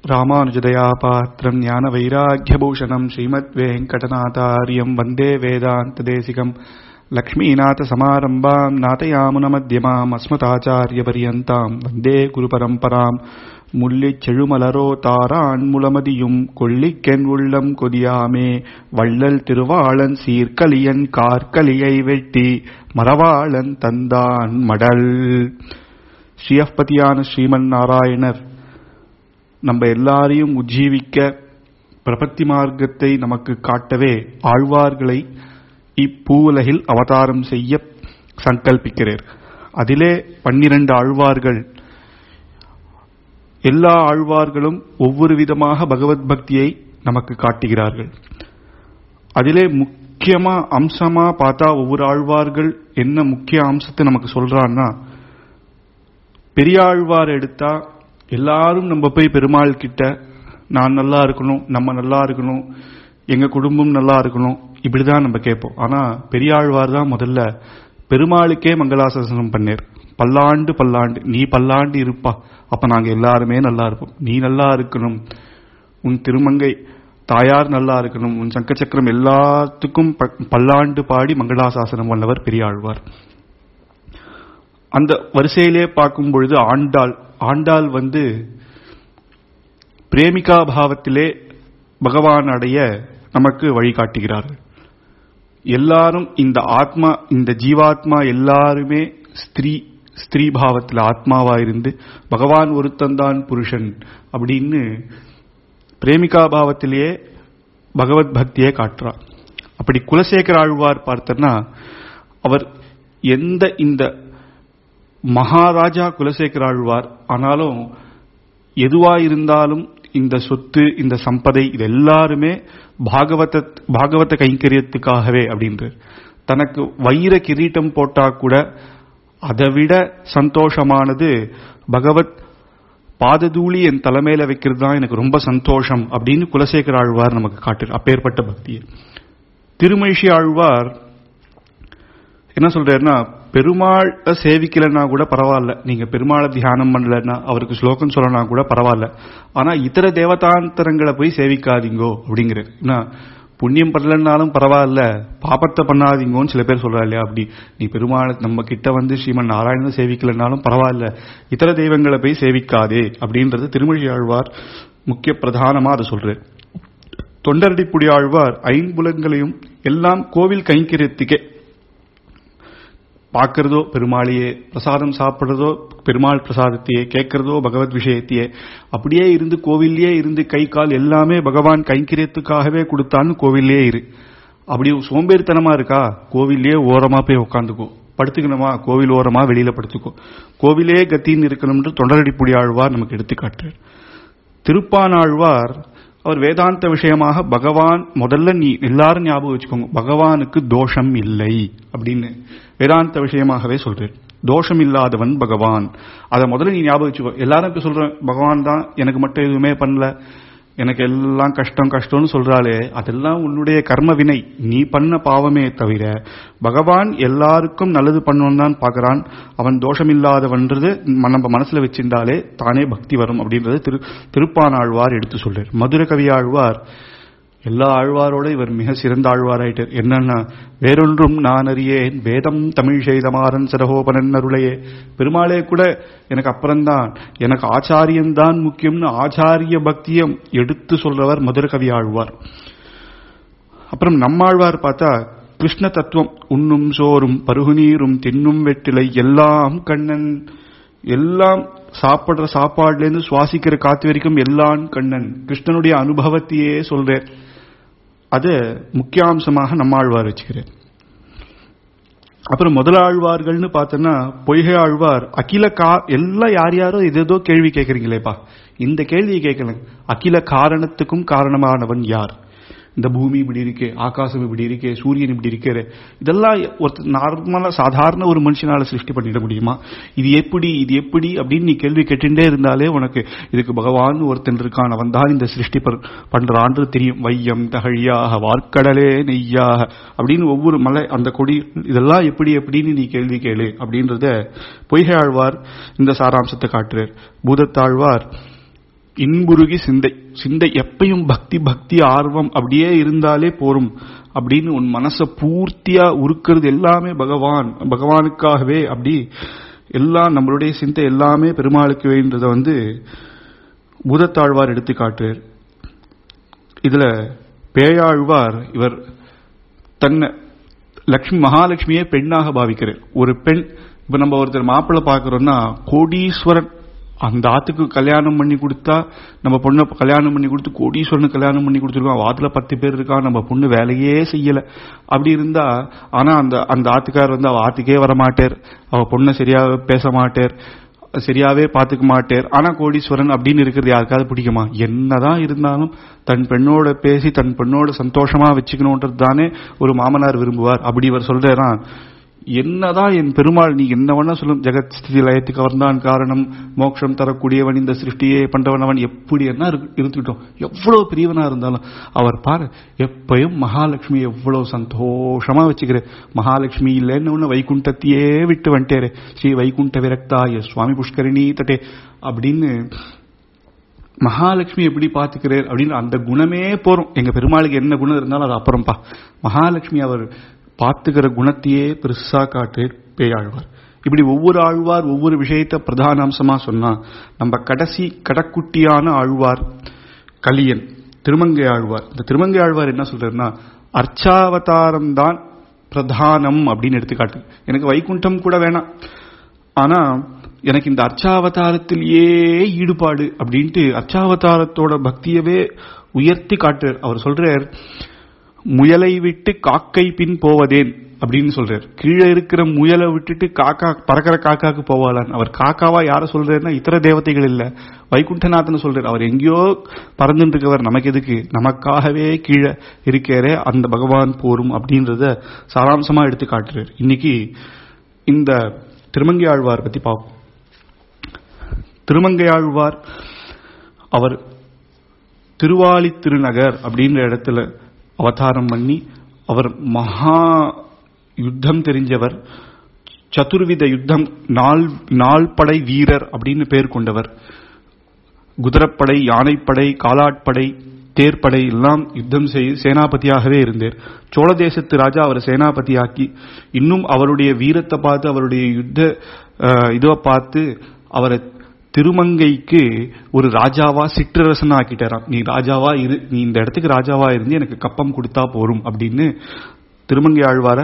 ராமானுஜதயா பாத்திரம் ஞான வைராக்கியபூஷணம் ஸ்ரீமத் வெங்கடநாதாரியம் வந்தே வேதாந்த தேசிகம் லக்ஷ்மீநாத சமாரம்பாம் நாதயாமுன மத்தியமாம் அஸ்மதாச்சாரிய பரியந்தாம் வந்தே குரு பரம்பராம் முள்ளிச் செழுமலரோ தாரான் முளமதியும் கொள்ளிக்கென் உள்ளம் கொதியாமே வள்ளல் திருவாளன் சீர்கலியன் கார்கலியை வெட்டி மரவாளன் தந்தான் மடல் ஸ்ரீயப்பதியான ஸ்ரீமன் நாராயணர் நம்ம எல்லாரையும் உஜ்ஜீவிக்க பிரபத்தி மார்க்கத்தை நமக்கு காட்டவே ஆழ்வார்களை இப்பூவுலகில் அவதாரம் செய்ய சங்கல்பிக்கிறார் அதிலே பன்னிரண்டு ஆழ்வார்கள் எல்லா ஆழ்வார்களும் ஒவ்வொரு விதமாக பகவத் பக்தியை நமக்கு காட்டுகிறார்கள் அதிலே முக்கியமா அம்சமா பார்த்தா ஒவ்வொரு ஆழ்வார்கள் என்ன முக்கிய அம்சத்தை நமக்கு சொல்றான்னா பெரியாழ்வார் எடுத்தா எல்லாரும் நம்ம போய் பெருமாள் கிட்ட நான் நல்லா இருக்கணும் நம்ம நல்லா இருக்கணும் எங்க குடும்பம் நல்லா இருக்கணும் இப்படிதான் நம்ம கேட்போம் ஆனா பெரியாழ்வார் தான் முதல்ல பெருமாளுக்கே மங்களாசாசனம் பண்ணேர் பல்லாண்டு பல்லாண்டு நீ பல்லாண்டு இருப்பா அப்ப நாங்க எல்லாருமே நல்லா இருப்போம் நீ நல்லா இருக்கணும் உன் திருமங்கை தாயார் நல்லா இருக்கணும் உன் சங்க சக்கரம் எல்லாத்துக்கும் பல்லாண்டு பாடி மங்களாசாசனம் வல்லவர் பெரியாழ்வார் அந்த வரிசையிலே பார்க்கும் பொழுது ஆண்டாள் ஆண்டாள் வந்து பிரேமிகா பாவத்திலே பகவான் அடைய நமக்கு வழிகாட்டுகிறார்கள் எல்லாரும் இந்த ஆத்மா இந்த ஜீவாத்மா எல்லாருமே ஸ்திரீ ஸ்திரீ பாவத்தில் ஆத்மாவா இருந்து பகவான் ஒருத்தந்தான் புருஷன் அப்படின்னு பிரேமிகா பாவத்திலேயே பகவத் பக்தியை காட்டுறார் அப்படி குலசேகர ஆழ்வார் பார்த்தன்னா அவர் எந்த இந்த மகாராஜா குலசேகர ஆழ்வார் ஆனாலும் எதுவா இருந்தாலும் இந்த சொத்து இந்த சம்பதை இது எல்லாருமே பாகவத பாகவத கைங்கரியத்துக்காகவே அப்படின்ற தனக்கு வைர கிரீட்டம் போட்டா கூட அதை விட சந்தோஷமானது பகவத் பாததூளி என் தலைமையில வைக்கிறது தான் எனக்கு ரொம்ப சந்தோஷம் அப்படின்னு குலசேகர ஆழ்வார் நமக்கு காட்டு அப்பேற்பட்ட பக்தியை திருமழிஷி ஆழ்வார் என்ன சொல்றாருன்னா பெருமாள் சேவிக்கலன்னா கூட பரவாயில்ல நீங்க பெருமாளை தியானம் பண்ணலன்னா அவருக்கு ஸ்லோகம் சொல்லனா கூட பரவாயில்ல ஆனா இதர தேவதாந்தரங்களை போய் சேவிக்காதீங்கோ அப்படிங்கிறார் புண்ணியம் பண்ணலன்னாலும் பரவாயில்ல பாப்பத்தை பண்ணாதீங்கன்னு சில பேர் சொல்றா இல்லையா அப்படி நீ பெருமாளை நம்ம கிட்ட வந்து ஸ்ரீமன் நாராயணன் சேவிக்கலனாலும் பரவாயில்ல இதர தெய்வங்களை போய் சேவிக்காதே அப்படின்றது திருமொழி ஆழ்வார் முக்கிய பிரதானமா அதை சொல்றாரு தொண்டரடிப்புடி ஆழ்வார் ஐம்புலங்களையும் எல்லாம் கோவில் கைங்கரியத்துக்கே பார்க்கறதோ பெருமாளையே பிரசாதம் சாப்பிட்றதோ பெருமாள் பிரசாதத்தையே கேட்கறதோ பகவத் விஷயத்தையே அப்படியே இருந்து கோவில்லையே இருந்து கை கால் எல்லாமே பகவான் கைங்கரியத்துக்காகவே கொடுத்தான்னு கோவில்லே இரு அப்படி சோம்பேறித்தனமா இருக்கா கோவில்லையே ஓரமா போய் உட்காந்துக்கோ படுத்துக்கணுமா கோவில் ஓரமா வெளியில படுத்துக்கோ கோவிலே கத்தின்னு இருக்கணும்னு தொண்டரடிப்புடி ஆழ்வார் நமக்கு எடுத்துக்காட்டுறார் திருப்பானாழ்வார் அவர் வேதாந்த விஷயமாக பகவான் முதல்ல நீ எல்லாரும் ஞாபகம் வச்சுக்கோங்க பகவானுக்கு தோஷம் இல்லை அப்படின்னு வேதாந்த விஷயமாகவே சொல்றேன் தோஷம் இல்லாதவன் பகவான் அதை முதல்ல நீ ஞாபகம் வச்சுக்கோ எல்லாரும் இப்ப சொல்றேன் பகவான் தான் எனக்கு மட்டும் எதுவுமே பண்ணல எனக்கு எல்லாம் கஷ்டம் கஷ்டம்னு சொல்றாளே அதெல்லாம் உன்னுடைய கர்ம வினை நீ பண்ண பாவமே தவிர பகவான் எல்லாருக்கும் நல்லது பண்ணணும் தான் பாக்குறான் அவன் தோஷமில்லாதவன்றது நம்ம மனசுல வச்சிருந்தாலே தானே பக்தி வரும் அப்படின்றது திரு திருப்பானாழ்வார் எடுத்து சொல்றார் மதுர கவி ஆழ்வார் எல்லா ஆழ்வாரோட இவர் மிக சிறந்த ஆழ்வாராயிட்டார் என்னன்னா வேறொன்றும் நான் அறியேன் வேதம் தமிழ் செய்தமாறன் சரகோபனன் அருளையே பெருமாளே கூட எனக்கு அப்புறம்தான் எனக்கு ஆச்சாரியன்தான் முக்கியம்னு ஆச்சாரிய பக்தியம் எடுத்து சொல்றவர் மதுர கவி ஆழ்வார் அப்புறம் நம்மாழ்வார் பார்த்தா கிருஷ்ண தத்துவம் உண்ணும் சோறும் பருகுநீரும் தின்னும் வெற்றிலை எல்லாம் கண்ணன் எல்லாம் சாப்பிடுற சாப்பாடுல இருந்து சுவாசிக்கிற காத்து வரைக்கும் எல்லாம் கண்ணன் கிருஷ்ணனுடைய அனுபவத்தையே சொல்றேன் அது முக்கியாம்சமாக நம்மாழ்வார் வச்சுக்கிறேன் அப்புறம் முதலாழ்வார்கள்னு பார்த்தோன்னா பொய்கை ஆழ்வார் அகில கா எல்லாம் யார் யாரோ ஏதேதோ கேள்வி கேட்கறீங்களேப்பா இந்த கேள்வியை கேட்கல அகில காரணத்துக்கும் காரணமானவன் யார் இந்த பூமி இப்படி இருக்கே ஆகாசம் இப்படி இருக்கே சூரியன் இப்படி இருக்கே இதெல்லாம் ஒரு நார்மலா சாதாரண ஒரு மனுஷனால சிருஷ்டி பண்ணிட முடியுமா இது எப்படி இது எப்படி அப்படின்னு நீ கேள்வி கேட்டுட்டே இருந்தாலே உனக்கு இதுக்கு பகவான் ஒருத்தன் இருக்கான் அவன் தான் இந்த சிருஷ்டி பண்றான்னு தெரியும் வையம் தகழியாக வார்க்கடலே நெய்யாக அப்படின்னு ஒவ்வொரு மலை அந்த கொடி இதெல்லாம் எப்படி எப்படின்னு நீ கேள்வி கேளு அப்படின்றத பொய்கை ஆழ்வார் இந்த சாராம்சத்தை காட்டுறார் பூதத்தாழ்வார் இன்புருகி சிந்தை சிந்தை எப்பயும் பக்தி பக்தி ஆர்வம் அப்படியே இருந்தாலே போரும் அப்படின்னு உன் மனசை பூர்த்தியா உருக்கிறது எல்லாமே பகவான் பகவானுக்காகவே அப்படி எல்லாம் நம்மளுடைய சிந்தை எல்லாமே பெருமாளுக்கு வேண்டதை வந்து பூதத்தாழ்வார் எடுத்து காட்டுறார் இதுல பேயாழ்வார் இவர் தன்னை லக்ஷ்மி மகாலட்சுமியே பெண்ணாக பாவிக்கிறார் ஒரு பெண் இப்ப நம்ம ஒருத்தர் மாப்பிள்ளை பாக்குறோம்னா கோடீஸ்வரன் அந்த ஆத்துக்கு கல்யாணம் பண்ணி கொடுத்தா நம்ம பொண்ணை கல்யாணம் பண்ணி கொடுத்து கோடீஸ்வரனுக்கு கல்யாணம் பண்ணி கொடுத்துருக்கோம் வாத்துல பத்து பேர் இருக்கா நம்ம பொண்ணு வேலையே செய்யல அப்படி இருந்தா ஆனா அந்த அந்த ஆத்துக்கார் வந்து அவ ஆத்துக்கே வர மாட்டார் அவ பொண்ணை சரியா பேச மாட்டார் சரியாவே பாத்துக்க மாட்டார் ஆனா கோடீஸ்வரன் அப்படின்னு இருக்கிறது யாருக்காவது பிடிக்குமா என்னதான் இருந்தாலும் தன் பெண்ணோட பேசி தன் பெண்ணோட சந்தோஷமா வச்சுக்கணும்ன்றது தானே ஒரு மாமனார் விரும்புவார் அப்படி இவர் சொல்றாரா என்னதான் என் பெருமாள் நீ என்ன வேணா சொல்லும் ஜெகத் ஸ்திதி லயத்துக்கு அவர்தான் காரணம் மோட்சம் தரக்கூடியவன் இந்த சிருஷ்டியே பண்றவனவன் எப்படி என்ன இருந்துட்டோம் எவ்வளவு பெரியவனா இருந்தாலும் அவர் பாரு எப்பயும் மகாலட்சுமி எவ்வளவு சந்தோஷமா வச்சுக்கிற மகாலட்சுமி இல்லைன்னு வைகுண்டத்தையே விட்டு வந்துட்டேரு ஸ்ரீ வைகுண்ட விரக்தாய சுவாமி புஷ்கரிணி தட்டே அப்படின்னு மகாலட்சுமி எப்படி பாத்துக்கிறார் அப்படின்னு அந்த குணமே போறோம் எங்க பெருமாளுக்கு என்ன குணம் இருந்தாலும் அது அப்புறம்ப்பா மகாலட்சுமி அவர் பார்த்துக்கிற குணத்தையே பெருசா காட்டு பேயாழ்வார் இப்படி ஒவ்வொரு ஆழ்வார் ஒவ்வொரு விஷயத்த பிரதான அம்சமா சொன்னா நம்ம கடைசி கடக்குட்டியான ஆழ்வார் கலியன் திருமங்கை ஆழ்வார் இந்த திருமங்கை ஆழ்வார் என்ன சொல்றாருன்னா அர்ச்சாவதாரம் தான் பிரதானம் அப்படின்னு எடுத்துக்காட்டு எனக்கு வைகுண்டம் கூட வேணாம் ஆனா எனக்கு இந்த அர்ச்சாவதாரத்திலேயே ஈடுபாடு அப்படின்ட்டு அர்ச்சாவதாரத்தோட பக்தியவே உயர்த்தி காட்டுறார் அவர் சொல்றார் முயலை விட்டு காக்கை பின் போவதேன் அப்படின்னு சொல்றாரு கீழே இருக்கிற முயலை விட்டுட்டு காக்கா பறக்கிற காக்காக்கு போவாளான் அவர் காக்காவா யார சொல்றாருன்னா இதர தேவதைகள் இல்ல வைகுண்டநாதன் சொல்றாரு அவர் எங்கேயோ பறந்துட்டு இருக்கவர் நமக்கு எதுக்கு நமக்காகவே கீழே இருக்கிறே அந்த பகவான் போரும் அப்படின்றத சாராம்சமா எடுத்து காட்டுறாரு இன்னைக்கு இந்த திருமங்கை ஆழ்வார் பத்தி பார்ப்போம் திருமங்கை ஆழ்வார் அவர் திருவாலி திருநகர் அப்படின்ற இடத்துல அவதாரம் பண்ணி அவர் மகா யுத்தம் தெரிஞ்சவர் சதுர்வித யுத்தம் நாள் நாள்படை வீரர் அப்படின்னு பேர் கொண்டவர் குதிரப்படை யானைப்படை காலாட்படை தேர்ப்படை எல்லாம் யுத்தம் செய்து சேனாபதியாகவே இருந்தார் சோழ தேசத்து ராஜா அவர் சேனாபதியாக்கி இன்னும் அவருடைய வீரத்தை பார்த்து அவருடைய யுத்த இதுவை பார்த்து அவரை திருமங்கைக்கு ஒரு ராஜாவா சிற்றரசனா ஆக்கிட்டாராம் நீ ராஜாவா இரு நீ இந்த இடத்துக்கு ராஜாவா இருந்து எனக்கு கப்பம் கொடுத்தா போரும் அப்படின்னு திருமங்கை ஆழ்வார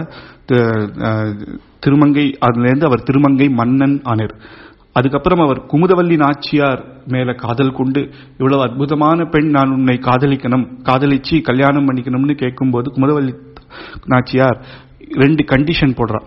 திருமங்கை அதுலேருந்து அவர் திருமங்கை மன்னன் ஆனார் அதுக்கப்புறம் அவர் குமுதவல்லி நாச்சியார் மேல காதல் கொண்டு இவ்வளவு அற்புதமான பெண் நான் உன்னை காதலிக்கணும் காதலிச்சு கல்யாணம் பண்ணிக்கணும்னு கேட்கும்போது குமுதவல்லி நாச்சியார் ரெண்டு கண்டிஷன் போடுறான்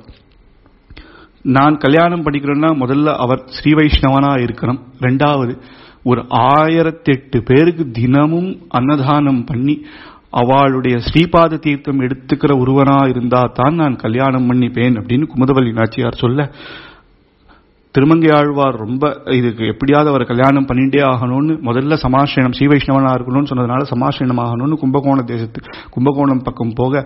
நான் கல்யாணம் பண்ணிக்கிறேன்னா முதல்ல அவர் ஸ்ரீ வைஷ்ணவனா இருக்கணும் ரெண்டாவது ஒரு ஆயிரத்தி எட்டு பேருக்கு தினமும் அன்னதானம் பண்ணி அவளுடைய ஸ்ரீபாத தீர்த்தம் எடுத்துக்கிற ஒருவனா இருந்தா தான் நான் கல்யாணம் பண்ணிப்பேன் அப்படின்னு குமுதவல்லி நாச்சியார் சொல்ல திருமங்கை ஆழ்வார் ரொம்ப இதுக்கு எப்படியாவது அவர் கல்யாணம் பண்ணிட்டே ஆகணும்னு முதல்ல சமாசனம் ஸ்ரீ வைஷ்ணவனா இருக்கணும்னு சொன்னதுனால சமாசனம் ஆகணும்னு கும்பகோண தேசத்து கும்பகோணம் பக்கம் போக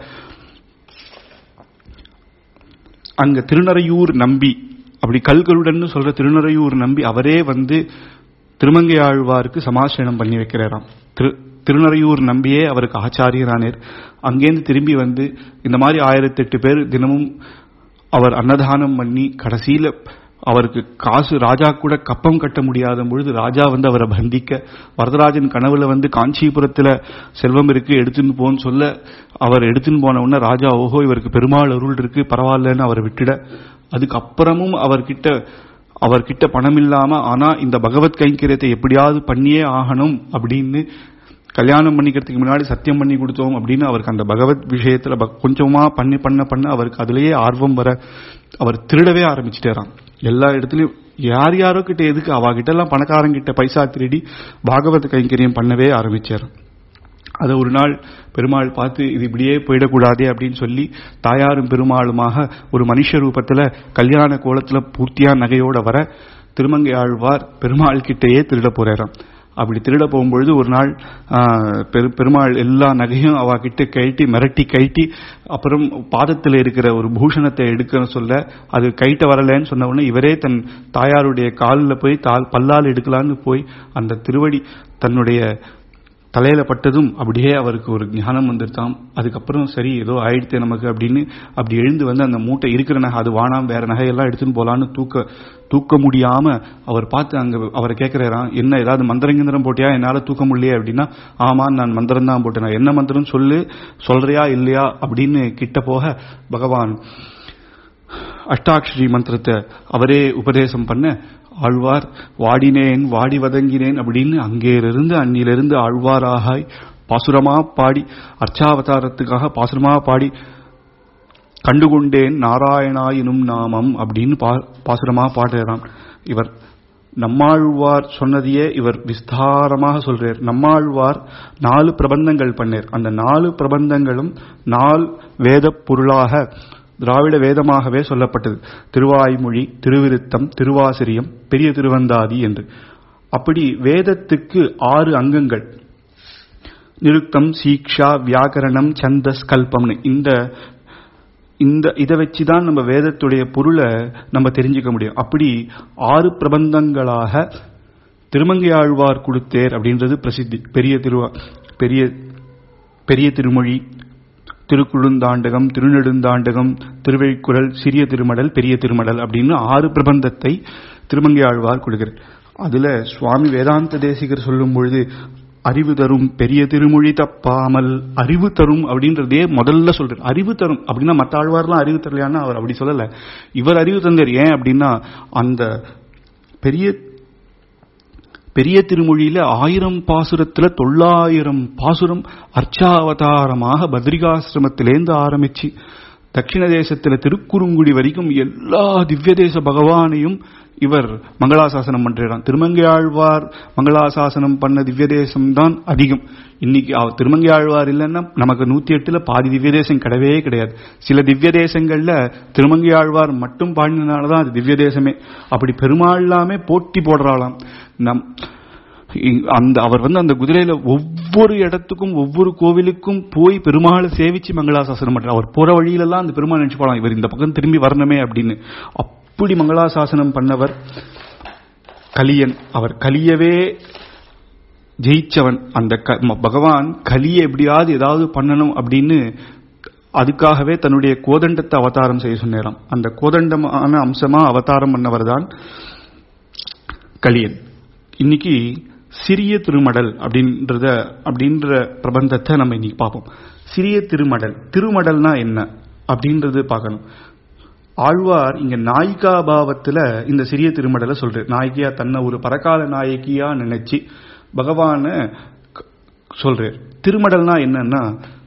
அங்க திருநறையூர் நம்பி அப்படி கல்கருடன் சொல்ற திருநறையூர் நம்பி அவரே வந்து திருமங்கை ஆழ்வாருக்கு சமாசனம் பண்ணி வைக்கிறாராம் திரு திருநறையூர் நம்பியே அவருக்கு ஆச்சாரியரானேர் அங்கேருந்து திரும்பி வந்து இந்த மாதிரி ஆயிரத்தி எட்டு பேர் தினமும் அவர் அன்னதானம் பண்ணி கடைசியில அவருக்கு காசு ராஜா கூட கப்பம் கட்ட முடியாத பொழுது ராஜா வந்து அவரை பந்திக்க வரதராஜன் கனவுல வந்து காஞ்சிபுரத்துல செல்வம் இருக்கு எடுத்துன்னு போன்னு சொல்ல அவர் எடுத்துன்னு போன உடனே ராஜா ஓஹோ இவருக்கு பெருமாள் அருள் இருக்கு பரவாயில்லன்னு அவரை விட்டுட அதுக்கப்புறமும் அவர்கிட்ட அவர்கிட்ட பணம் இல்லாம ஆனா இந்த பகவத் கைங்கரியத்தை எப்படியாவது பண்ணியே ஆகணும் அப்படின்னு கல்யாணம் பண்ணிக்கிறதுக்கு முன்னாடி சத்தியம் பண்ணி கொடுத்தோம் அப்படின்னு அவருக்கு அந்த பகவத் விஷயத்துல கொஞ்சமா பண்ணி பண்ண பண்ண அவருக்கு அதுலயே ஆர்வம் வர அவர் திருடவே ஆரம்பிச்சிட்டாராம் எல்லா இடத்துலயும் யார் யாரோ கிட்ட எதுக்கு அவ கிட்ட எல்லாம் பணக்காரங்கிட்ட பைசா திருடி பாகவத கைங்கரியம் பண்ணவே ஆரம்பிச்சார் அதை ஒரு நாள் பெருமாள் பார்த்து இது இப்படியே போயிடக்கூடாதே அப்படின்னு சொல்லி தாயாரும் பெருமாளுமாக ஒரு மனுஷ ரூபத்துல கல்யாண கோலத்துல பூர்த்தியா நகையோட வர திருமங்கை ஆழ்வார் பெருமாள் கிட்டேயே திருட போறாராம் அப்படி திருட போகும்பொழுது ஒரு நாள் ஆஹ், பெரு- பெருமாள் எல்லா நகையும் அவ கிட்ட கழட்டி மிரட்டி கழட்டி அப்புறம் பாதத்தில் இருக்கிற ஒரு பூஷணத்தை எடுக்க சொல்ல அது கைட்ட வரலன்னு சொன்ன உடனே இவரே தன் தாயாருடைய காலில் போய் தால் பல்லால் எடுக்கலான்னு போய் அந்த திருவடி தன்னுடைய தலையில பட்டதும் அப்படியே அவருக்கு ஒரு ஞானம் வந்துருத்தாம் அதுக்கப்புறம் சரி ஏதோ ஆயிடுத்து நமக்கு அப்படின்னு அப்படி எழுந்து வந்து அந்த மூட்டை இருக்கிற நகை அது வானாம் வேற நகையெல்லாம் எடுத்துன்னு போலான்னு தூக்க தூக்க முடியாம அவர் பார்த்து அங்க அவரை கேட்கிறாராம் என்ன ஏதாவது மந்திரம் கிந்திரம் போட்டியா என்னால தூக்க முடியலையே அப்படின்னா ஆமா நான் மந்திரம் தான் போட்டேன் என்ன மந்திரம் சொல்லு சொல்றியா இல்லையா அப்படின்னு கிட்ட போக பகவான் அஷ்டாட்சரி மந்திரத்தை அவரே உபதேசம் பண்ண ஆழ்வார் வாடினேன் வாடி வதங்கினேன் அப்படின்னு அங்கேயிருந்து அன்னிலிருந்து ஆழ்வாராகாய் பாசுரமா பாடி அர்ச்சாவதாரத்துக்காக பாசுரமா பாடி கண்டுகொண்டேன் நாராயணாயினும் நாமம் அப்படின்னு பா- பாசுரமா பாடுறான் இவர் நம்மாழ்வார் சொன்னதையே இவர் விஸ்தாரமாக சொல்றார் நம்மாழ்வார் நாலு பிரபந்தங்கள் பண்ணார் அந்த நாலு பிரபந்தங்களும் நால் வேத பொருளாக திராவிட வேதமாகவே சொல்லப்பட்டது திருவாய்மொழி திருவிருத்தம் திருவாசிரியம் பெரிய திருவந்தாதி என்று அப்படி வேதத்துக்கு ஆறு அங்கங்கள் நிருக்தம் சீக்ஷா வியாக்கரணம் சந்தஸ் கல்பம்னு இந்த இந்த இதை வச்சு தான் நம்ம வேதத்துடைய பொருளை நம்ம தெரிஞ்சுக்க முடியும் அப்படி ஆறு பிரபந்தங்களாக திருமங்கையாழ்வார் கொடுத்தேர் அப்படின்றது பிரசித்தி பெரிய திருவா பெரிய பெரிய திருமொழி திருக்குழுந்தாண்டகம் திருநெடுந்தாண்டகம் திருவழிக்குறள் சிறிய திருமடல் பெரிய திருமடல் அப்படின்னு ஆறு பிரபந்தத்தை திருமங்கையாழ்வார் கொடுக்கிறார் அதுல சுவாமி வேதாந்த தேசிகர் சொல்லும் பொழுது அறிவு தரும் பெரிய திருமொழி தப்பாமல் அறிவு தரும் அப்படின்றதே முதல்ல சொல்றார் அறிவு தரும் அப்படின்னா மற்ற ஆழ்வார்லாம் அறிவு தரலையான்னா அவர் அப்படி சொல்லல இவர் அறிவு தந்தார் ஏன் அப்படின்னா அந்த பெரிய பெரிய திருமொழியில ஆயிரம் பாசுரத்துல தொள்ளாயிரம் பாசுரம் அர்ச்சாவதாரமாக பத்ரிகாசிரமத்திலேருந்து ஆரம்பிச்சு தட்சிண தேசத்துல திருக்குறுங்குடி வரைக்கும் எல்லா திவ்ய தேச பகவானையும் இவர் மங்களாசாசனம் பண்றாராம் திருமங்கையாழ்வார் மங்களாசாசனம் பண்ண திவ்ய தேசம் தான் அதிகம் இன்னைக்கு அவ- திருமங்கையாழ்வார் இல்லைன்னா நமக்கு நூத்தி எட்டுல பாதி திவ்ய தேசம் கிடையவே கிடையாது சில திவ்ய தேசங்கள்ல திருமங்கையாழ்வார் மட்டும் பாடினதுனாலதான் அது திவ்ய தேசமே அப்படி பெருமாள்லாமே போட்டி போடுறாளாம் நம் இ- அந்த அவர் வந்து அந்த குதிரையில ஒவ்வொரு இடத்துக்கும் ஒவ்வொரு கோவிலுக்கும் போய் பெருமாளை சேவிச்சு மங்களாசாசனம் பண்றார் அவர் போற வழியிலெல்லாம் அந்த பெருமாள் நினைச்சு போலாம் இவர் இந்த பக்கம் திரும்பி வரணுமே அப்படின்னு அப்படி மங்களாசாசனம் பண்ணவர் கலியன் அவர் கலியவே ஜெயிச்சவன் அந்த க- ம- பகவான் கலியை எப்படியாவது ஏதாவது பண்ணணும் அப்படின்னு அதுக்காகவே தன்னுடைய கோதண்டத்தை அவதாரம் செய்ய சொன்னாராம் அந்த கோதண்டமான அம்சமா அவதாரம் பண்ணவர் தான் கலியன் இன்னைக்கு சிறிய திருமடல் அப்படின்றத அப்படின்ற பிரபந்தத்தை நம்ம இன்னைக்கு பார்ப்போம் சிறிய திருமடல் திருமடல்னா என்ன அப்படின்றது பார்க்கணும் ஆழ்வார் இங்க நாயிகா பாவத்துல இந்த சிறிய திருமடலை சொல்றாரு நாயகியா தன்னை ஒரு பரகால நாயகியா நினைச்சு பகவான சொல்றார் திருமடல்னா என்னன்னா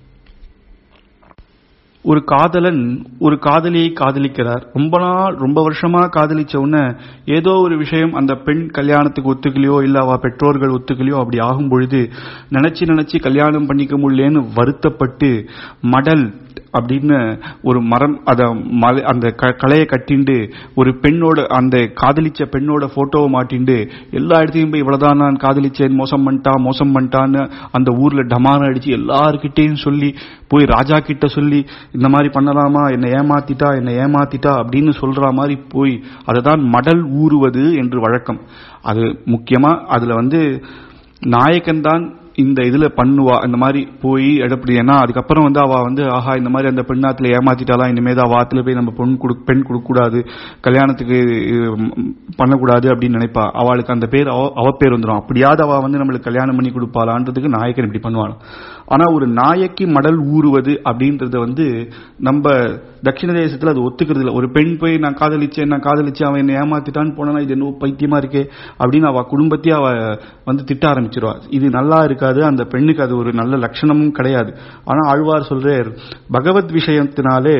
ஒரு காதலன் ஒரு காதலியை காதலிக்கிறார் ரொம்ப நாள் ரொம்ப வருஷமா காதலிச்ச உடனே ஏதோ ஒரு விஷயம் அந்த பெண் கல்யாணத்துக்கு ஒத்துக்கலையோ இல்ல அவ பெற்றோர்கள் ஒத்துக்கலையோ அப்படி ஆகும் பொழுது நினைச்சு நினைச்சு கல்யாணம் பண்ணிக்க முடியலன்னு வருத்தப்பட்டு மடல் அப்படின்னு ஒரு மரம் அத மலை அந்த க- கலையை கட்டிண்டு ஒரு பெண்ணோட அந்த காதலிச்ச பெண்ணோட போட்டோவை மாட்டிண்டு எல்லா இடத்தையும் போய் இவ்வளவுதான் நான் காதலிச்சேன் மோசம் பண்ணிட்டா மோசம் பண்ணிட்டான்னு அந்த ஊர்ல டமான அடிச்சு எல்லார்கிட்டையும் சொல்லி போய் ராஜா கிட்ட சொல்லி இந்த மாதிரி பண்ணலாமா என்னை ஏமாத்திட்டா என்னை ஏமாத்திட்டா அப்படின்னு சொல்ற மாதிரி போய் அதுதான் மடல் ஊறுவது என்று வழக்கம் அது முக்கியமா அதுல வந்து நாயகன் தான் இந்த இதுல பண்ணுவா இந்த மாதிரி போய் எடுப்படி ஏன்னா அதுக்கப்புறம் வந்து அவ வந்து ஆஹா இந்த மாதிரி அந்த பெண்ணாத்துல ஏமாத்திட்டாலாம் இனிமேதான் அவ ஆத்துல போய் நம்ம பொண்ணு கொடு பெண் கொடுக்க கூடாது கல்யாணத்துக்கு ம், பண்ணக்கூடாது அப்படின்னு நினைப்பா அவளுக்கு அந்த பேர் அவ அவ பேர் வந்துடும் அப்படியாவது அவ வந்து நம்மளுக்கு கல்யாணம் பண்ணி கொடுப்பாளான்றதுக்கு நாயக்கன் இப்படி பண்ணுவாள் ஆனா ஒரு நாயக்கி மடல் ஊறுவது அப்படின்றத வந்து நம்ம தட்சிண தேசத்துல அது ஒத்துக்கிறது இல்ல ஒரு பெண் போய் நான் காதலிச்சேன் நான் காதலிச்சேன் அவன் என்ன ஏமாத்திட்டான்னு போனா இது என்ன பைத்தியமா இருக்கே அப்படின்னு அவ குடும்பத்தையே அவ வந்து திட்ட ஆரம்பிச்சிருவா இது நல்லா இருக்காது அந்த பெண்ணுக்கு அது ஒரு நல்ல லட்சணமும் கிடையாது ஆனா ஆழ்வார் சொல்றார் பகவத் விஷயத்தினாலே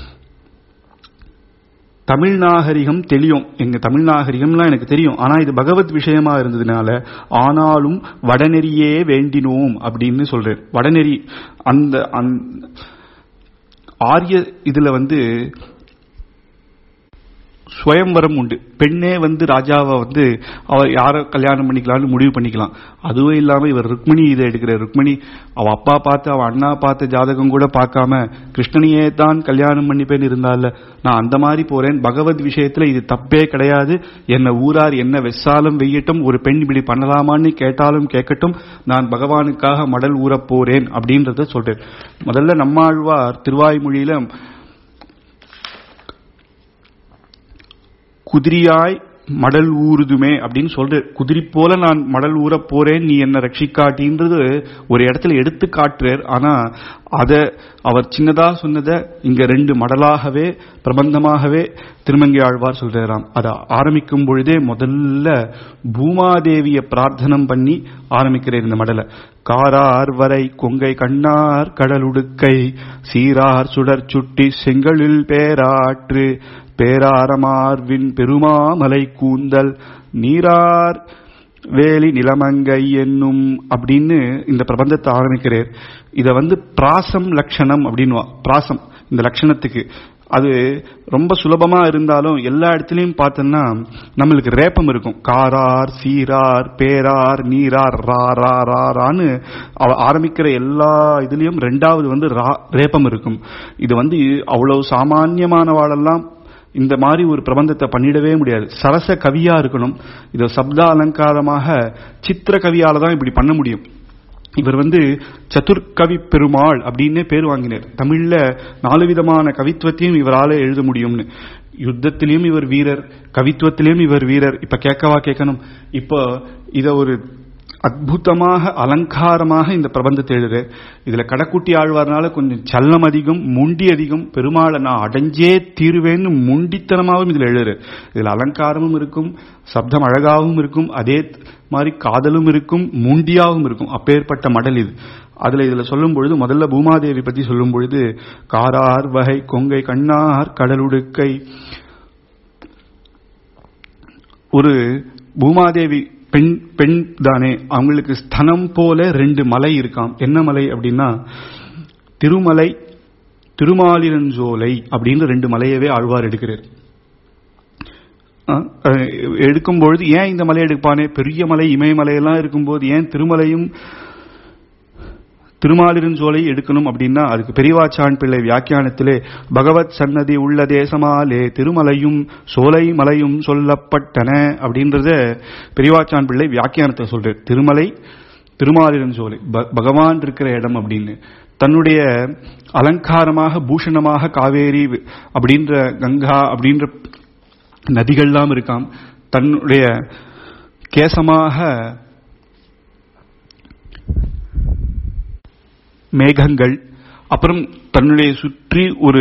தமிழ் நாகரிகம் தெளியும் எங்க தமிழ் நாகரிகம்லாம் எனக்கு தெரியும் ஆனா இது பகவத் விஷயமா இருந்ததுனால ஆனாலும் வடநெறியே வேண்டினோம் அப்படின்னு சொல்றேன் வடநெறி அந்த அந்த- ஆரிய இதுல வந்து சுயம்பரம் உண்டு பெண்ணே வந்து ராஜாவை வந்து அவ யார கல்யாணம் பண்ணிக்கலாம்னு முடிவு பண்ணிக்கலாம் அதுவும் இல்லாம இவர் ருக்மிணி இதை எடுக்கிற ருக்மிணி அவ அப்பா பார்த்து அவ அண்ணா பார்த்த ஜாதகம் கூட பார்க்காம கிருஷ்ணனையே தான் கல்யாணம் பண்ணிப்பேன்னு இருந்தால நான் அந்த மாதிரி போறேன் பகவத் விஷயத்துல இது தப்பே கிடையாது என்ன ஊரார் என்ன வெச்சாலும் வெய்யட்டும் ஒரு பெண் இப்படி பண்ணலாமான்னு கேட்டாலும் கேட்கட்டும் நான் பகவானுக்காக மடல் ஊறப் போறேன் அப்படின்றத சொல்றேன் முதல்ல நம்மாழ்வார் திருவாய்மொழியில குதிரியாய் மடல் ஊறுதுமே அப்படின்னு சொல்ற குதிரி போல நான் மடல் ஊற போறேன் நீ என்ன ரட்சிக்காட்டின்றது ஒரு இடத்துல எடுத்து காட்டுறார் ஆனா அத அவர் சின்னதா சொன்னதை இங்க ரெண்டு மடலாகவே பிரபந்தமாகவே திருமங்கை ஆழ்வார் சொல்றாராம் அதை ஆரம்பிக்கும் பொழுதே முதல்ல பூமாதேவிய பிரார்த்தனம் பண்ணி ஆரம்பிக்கிறார் இந்த மடலை காரார் வரை கொங்கை கண்ணார் கடலுடுக்கை சீரார் சுடர் சுட்டி செங்கலில் பேராற்று பேராரமார்வின் பெருமாமலை கூந்தல் நீரார் வேலி நிலமங்கை என்னும் அப்படின்னு இந்த பிரபந்தத்தை ஆரம்பிக்கிறார் இத வந்து பிராசம் லட்சணம் அப்படின்னு பிராசம் இந்த லட்சணத்துக்கு அது ரொம்ப சுலபமா இருந்தாலும் எல்லா இடத்துலயும் பார்த்தோம்னா நம்மளுக்கு ரேப்பம் இருக்கும் காரார் சீரார் பேரார் நீரார் ரா ரா ரா ரான்னு அவ ஆரம்பிக்கிற எல்லா இதுலயும் ரெண்டாவது வந்து ரா ரேப்பம் இருக்கும் இது வந்து அவ்வளவு சாமான்யமானவாளெல்லாம் இந்த மாதிரி ஒரு பிரபந்தத்தை பண்ணிடவே முடியாது சரச கவியா இருக்கணும் இதை சப்த அலங்காரமாக சித்திர கவியால தான் இப்படி பண்ண முடியும் இவர் வந்து சதுர்கவி பெருமாள் அப்படின்னே பேர் வாங்கினார் தமிழ்ல நாலு விதமான கவித்துவத்தையும் இவரால எழுத முடியும்னு யுத்தத்திலையும் இவர் வீரர் கவித்துவத்திலையும் இவர் வீரர் இப்ப கேட்கவா கேட்கணும் இப்போ இத ஒரு அற்புதமாக அலங்காரமாக இந்த பிரபந்தத்தை எழுது இதுல கடக்குட்டி ஆழ்வார்னால கொஞ்சம் சல்லம் அதிகம் முண்டி அதிகம் பெருமாளை நான் அடைஞ்சே தீருவேன்னு முண்டித்தனமாகவும் இதுல எழுதுற இதுல அலங்காரமும் இருக்கும் சப்தம் அழகாகவும் இருக்கும் அதே மாதிரி காதலும் இருக்கும் முண்டியாகவும் இருக்கும் அப்பேற்பட்ட மடல் இது அதுல இதுல சொல்லும் பொழுது முதல்ல பூமாதேவி பத்தி சொல்லும் பொழுது காரார் வகை கொங்கை கண்ணார் கடலுடுக்கை ஒரு பூமாதேவி பெண் பெண் தானே அவங்களுக்கு ஸ்தனம் போல ரெண்டு மலை இருக்காம் என்ன மலை அப்படின்னா திருமலை திருமாலிரஞ்சோலை அப்படின்னு ரெண்டு மலையவே ஆழ்வார் எடுக்கிறார் எடுக்கும் பொழுது ஏன் இந்த மலை எடுப்பானே பெரிய மலை இமயமலையெல்லாம் இருக்கும்போது ஏன் திருமலையும் திருமாலிருஞ்சோலை எடுக்கணும் அப்படின்னா அதுக்கு பெரியவாச்சான் பிள்ளை வியாக்கியானத்திலே பகவத் சன்னதி உள்ள தேசமாலே திருமலையும் சோலை மலையும் சொல்லப்பட்டன அப்படின்றத பெரியவாச்சான் பிள்ளை வியாக்கியானத்தை சொல்றார் திருமலை திருமாலிருஞ்சோலை பகவான் இருக்கிற இடம் அப்படின்னு தன்னுடைய அலங்காரமாக பூஷணமாக காவேரி அப்படின்ற கங்கா அப்படின்ற நதிகள்லாம் இருக்காம் தன்னுடைய கேசமாக மேகங்கள் அப்புறம் தன்னுடைய சுற்றி ஒரு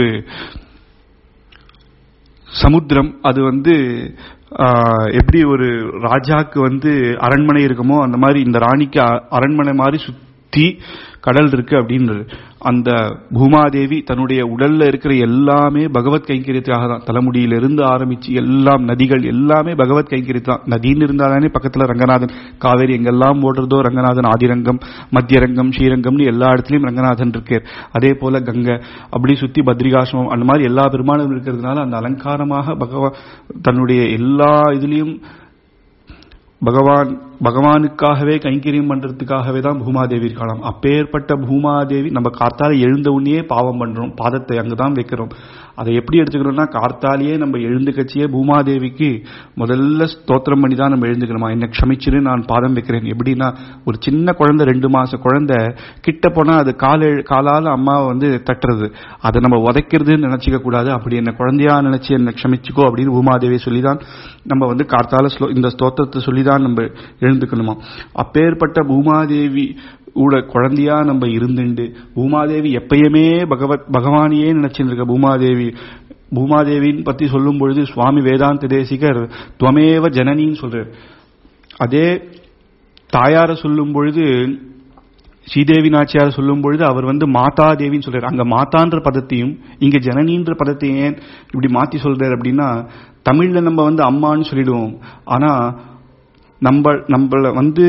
சமுத்திரம் அது வந்து எப்படி ஒரு ராஜாக்கு வந்து அரண்மனை இருக்குமோ அந்த மாதிரி இந்த ராணிக்கு அரண்மனை மாதிரி சுத்தி கடல் இருக்கு அப்படின்றது அந்த பூமாதேவி தன்னுடைய உடல்ல இருக்கிற எல்லாமே பகவத் கைங்கரியத்துக்காக தான் தலைமுடியிலிருந்து ஆரம்பிச்சு எல்லாம் நதிகள் எல்லாமே பகவத் கைங்கரியத்து தான் நதின்னு இருந்தாலே பக்கத்துல ரங்கநாதன் காவேரி எங்கெல்லாம் ஓடுறதோ ரங்கநாதன் ஆதிரங்கம் மத்தியரங்கம் ஸ்ரீரங்கம்னு எல்லா இடத்துலயும் ரங்கநாதன் இருக்கார் அதே போல கங்கை அப்படி சுத்தி பத்ரிகாசிரமம் அந்த மாதிரி எல்லா பெருமானும் இருக்கிறதுனால அந்த அலங்காரமாக பகவான் தன்னுடைய எல்லா இதுலயும் பகவான் பகவானுக்காகவே கைங்கரியம் பண்றதுக்காகவே தான் பூமாதேவி இருக்கலாம் அப்பேற்பட்ட பூமாதேவி நம்ம கார்த்தால எழுந்த உடனே பாவம் பண்றோம் பாதத்தை அங்கதான் வைக்கிறோம் அதை எப்படி எடுத்துக்கிறோம்னா கார்த்தாலேயே நம்ம எழுந்து கட்சியே பூமாதேவிக்கு முதல்ல ஸ்தோத்திரம் பண்ணி தான் நம்ம எழுந்துக்கணுமா என்ன க்ஷமிச்சிரு நான் பாதம் வைக்கிறேன் எப்படின்னா ஒரு சின்ன குழந்தை ரெண்டு மாச குழந்தை கிட்ட போனா அது கால காலால அம்மாவை வந்து தட்டுறது அதை நம்ம உதைக்கிறதுன்னு நினைச்சிக்க கூடாது அப்படி என்ன குழந்தையா நினைச்சு என்ன க்ஷமிச்சுக்கோ அப்படின்னு பூமாதேவி சொல்லிதான் நம்ம வந்து கார்த்தால இந்த ஸ்தோத்திரத்தை சொல்லிதான் நம்ம எழுந்துக்கணுமா அப்பேற்பட்ட பூமாதேவி கூட குழந்தையா நம்ம இருந்துண்டு பூமாதேவி எப்பயுமே பகவத் பகவானையே நினைச்சிட்டு இருக்க பூமாதேவி பூமாதேவின்னு பத்தி சொல்லும் பொழுது சுவாமி வேதாந்த தேசிகர் துவமேவ ஜனனின்னு சொல்றார் அதே தாயார சொல்லும் பொழுது ஸ்ரீதேவி நாச்சியார் சொல்லும் பொழுது அவர் வந்து மாதா தேவின்னு சொல்றாரு அங்க மாதான்ற பதத்தையும் இங்க ஜனனின்ற பதத்தையும் ஏன் இப்படி மாத்தி சொல்றாரு அப்படின்னா தமிழ்ல நம்ம வந்து அம்மான்னு சொல்லிடுவோம் ஆனா நம்ம நம்மள வந்து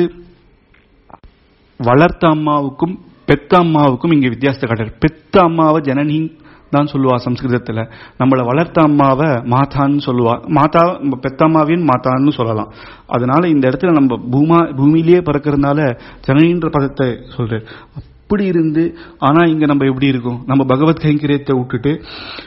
வளர்த்த அம்மாவுக்கும் பெத்த அம்மாவுக்கும் இங்க வித்தியாசத்தை காட்டுறாரு பெத்த அம்மாவை ஜனனி தான் சொல்லுவா சம்ஸ்கிருதத்துல நம்மளை வளர்த்த அம்மாவை மாதான்னு சொல்லுவா மாதா பெத்தம்மாவின் மாதான்னு சொல்லலாம் அதனால இந்த இடத்துல நம்ம பூமா பூமியிலேயே பிறக்கிறதுனால ஜனனின்ற பதத்தை சொல்றாரு அப்படி இருந்து ஆனா இங்க நம்ம எப்படி இருக்கோம் நம்ம பகவத் கைங்கரியத்தை விட்டுட்டு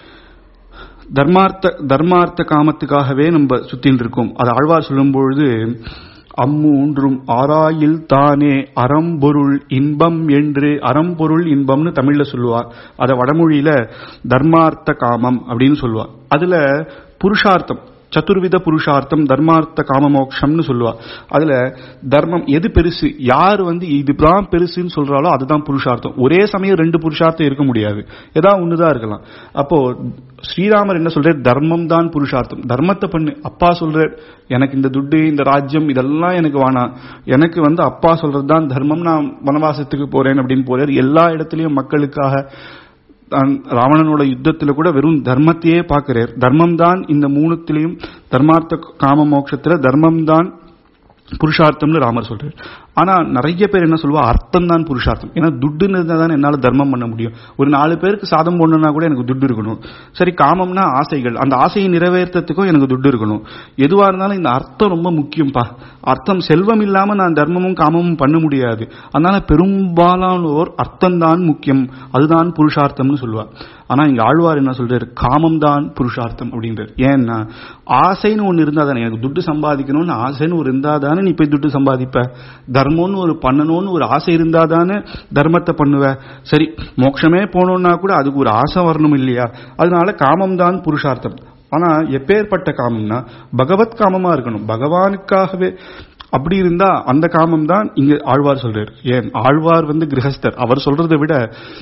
தர்மார்த்த தர்மார்த்த காமத்துக்காகவே நம்ம சுத்தின்னு இருக்கோம் அது ஆழ்வார் சொல்லும் பொழுது அம்மூன்றும் ஆராயில் தானே அறம்பொருள் இன்பம் என்று அறம்பொருள் இன்பம்னு தமிழ்ல சொல்லுவார் அத வடமொழியில தர்மார்த்த காமம் அப்படின்னு சொல்லுவா அதுல புருஷார்த்தம் சதுர்வித புருஷார்த்தம் தர்மார்த்த காமமோக்ஷம்னு சொல்லுவா அதுல தர்மம் எது பெருசு யார் வந்து இதுதான் பெருசுன்னு சொல்றாலோ அதுதான் புருஷார்த்தம் ஒரே சமயம் ரெண்டு புருஷார்த்தம் இருக்க முடியாது ஏதாவது ஒண்ணுதான் இருக்கலாம் அப்போ ஸ்ரீராமர் என்ன சொல்றாரு தர்மம் தான் புருஷார்த்தம் தர்மத்தை பண்ணு அப்பா சொல்றார் எனக்கு இந்த துட்டு இந்த ராஜ்யம் இதெல்லாம் எனக்கு வேணாம் எனக்கு வந்து அப்பா சொல்றது தான் தர்மம் நான் வனவாசத்துக்கு போறேன் அப்படின்னு போறார் எல்லா இடத்துலயும் மக்களுக்காக தான் ராவணனோட யுத்தத்துல கூட வெறும் தர்மத்தையே பார்க்கிறார் தர்மம் தான் இந்த மூணுத்திலையும் தர்மார்த்த காம மோட்சத்துல தர்மம் தான் புருஷார்த்தம்னு ராமர் சொல்றாரு ஆனா நிறைய பேர் என்ன சொல்லுவா அர்த்தம் தான் புருஷார்த்தம் ஏன்னா துட்டுன்னு இருந்தா தான் என்னால தர்மம் பண்ண முடியும் ஒரு நாலு பேருக்கு சாதம் போடணும்னா கூட எனக்கு துட்டு இருக்கணும் சரி காமம்னா ஆசைகள் அந்த ஆசையை நிறைவேற்றத்துக்கும் எனக்கு துட்டு இருக்கணும் எதுவா இருந்தாலும் இந்த அர்த்தம் ரொம்ப முக்கியம்ப்பா அர்த்தம் செல்வம் இல்லாம நான் தர்மமும் காமமும் பண்ண முடியாது அதனால பெரும்பாலானோர் அர்த்தம் தான் முக்கியம் அதுதான் புருஷார்த்தம்னு சொல்லுவா ஆனா இங்க ஆழ்வார் என்ன சொல்றாரு காமம் தான் புருஷார்த்தம் அப்படின்றார் ஏன்னா ஆசைன்னு ஒண்ணு இருந்தா தானே எனக்கு துட்டு சம்பாதிக்கணும்னு ஆசைன்னு ஒரு இருந்தா தானே நீ போய் துட்டு சம்பாதிப்ப தர்மம்னு ஒரு பண்ணணும்னு ஒரு ஆசை இருந்தா தானே தர்மத்தை பண்ணுவ சரி மோட்சமே போனோம்னா கூட அதுக்கு ஒரு ஆசை வரணும் இல்லையா அதனால காமம் தான் புருஷார்த்தம் ஆனா எப்பேற்பட்ட காமம்னா பகவத் காமமா இருக்கணும் பகவானுக்காகவே அப்படி இருந்தா அந்த காமம் தான் இங்க ஆழ்வார் சொல்றாரு ஏன் ஆழ்வார் வந்து கிரகஸ்தர் அவர் சொல்றதை விட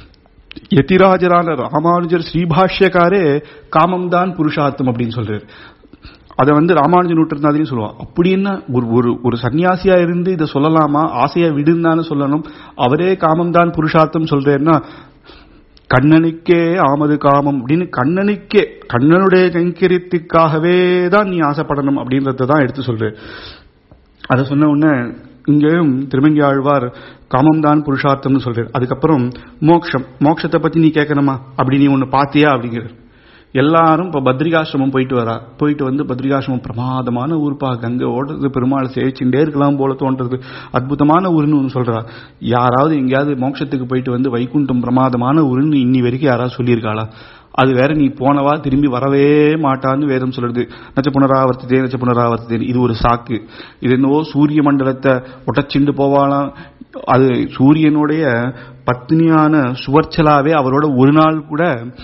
யதிராஜரான ராமானுஜர் ஸ்ரீபாஷ்யக்காரே காமம் தான் புருஷார்த்தம் அப்படின்னு சொல்றாரு அதை வந்து ராமானுஜன் நூற்றந்தாதிலையும் சொல்லுவான் அப்படி என்ன ஒரு ஒரு ஒரு சன்னியாசியா இருந்து இதை சொல்லலாமா ஆசையா விடுந்தான்னு சொல்லணும் அவரே காமம் தான் புருஷார்த்தம் சொல்றேன்னா கண்ணனுக்கே ஆமது காமம் அப்படின்னு கண்ணனுக்கே கண்ணனுடைய கைங்கரியத்துக்காகவே தான் நீ ஆசைப்படணும் அப்படின்றத தான் எடுத்து சொல்றேன் அதை சொன்ன உடனே இங்கேயும் திருமங்கி ஆழ்வார் காமம் தான் புருஷார்த்தம்னு சொல்றாரு அதுக்கப்புறம் மோக்ஷம் மோட்சத்தை பத்தி நீ கேட்கணுமா அப்படி நீ ஒன்னு பாத்தியா அப்படிங்கிறார் எல்லாரும் இப்ப பத்ரிகாசிரமம் போயிட்டு வரா போயிட்டு வந்து பத்ரிகாசிரமம் பிரமாதமான ஊர்ப்பா கங்கை ஓடுறது பெருமாள் சேவிச்சுட்டே இருக்கலாம் போல தோன்றது அற்புதமான ஊருன்னு ஒன்று சொல்றா யாராவது எங்கேயாவது மோட்சத்துக்கு போயிட்டு வந்து வைகுண்டம் பிரமாதமான ஊருன்னு இன்னி வரைக்கும் யாராவது சொல்லியிருக்காளா அது வேற நீ போனவா திரும்பி வரவே மாட்டான்னு வேதம் சொல்றது நச்ச புனராவர்த்ததே நச்ச புனராவர்த்ததே இது ஒரு சாக்கு இது என்னவோ சூரிய மண்டலத்தை ஒட்டச்சிண்டு போவாலாம் அது சூரியனுடைய பத்னியான சுவர்ச்சலாவே அவரோட ஒரு நாள் கூட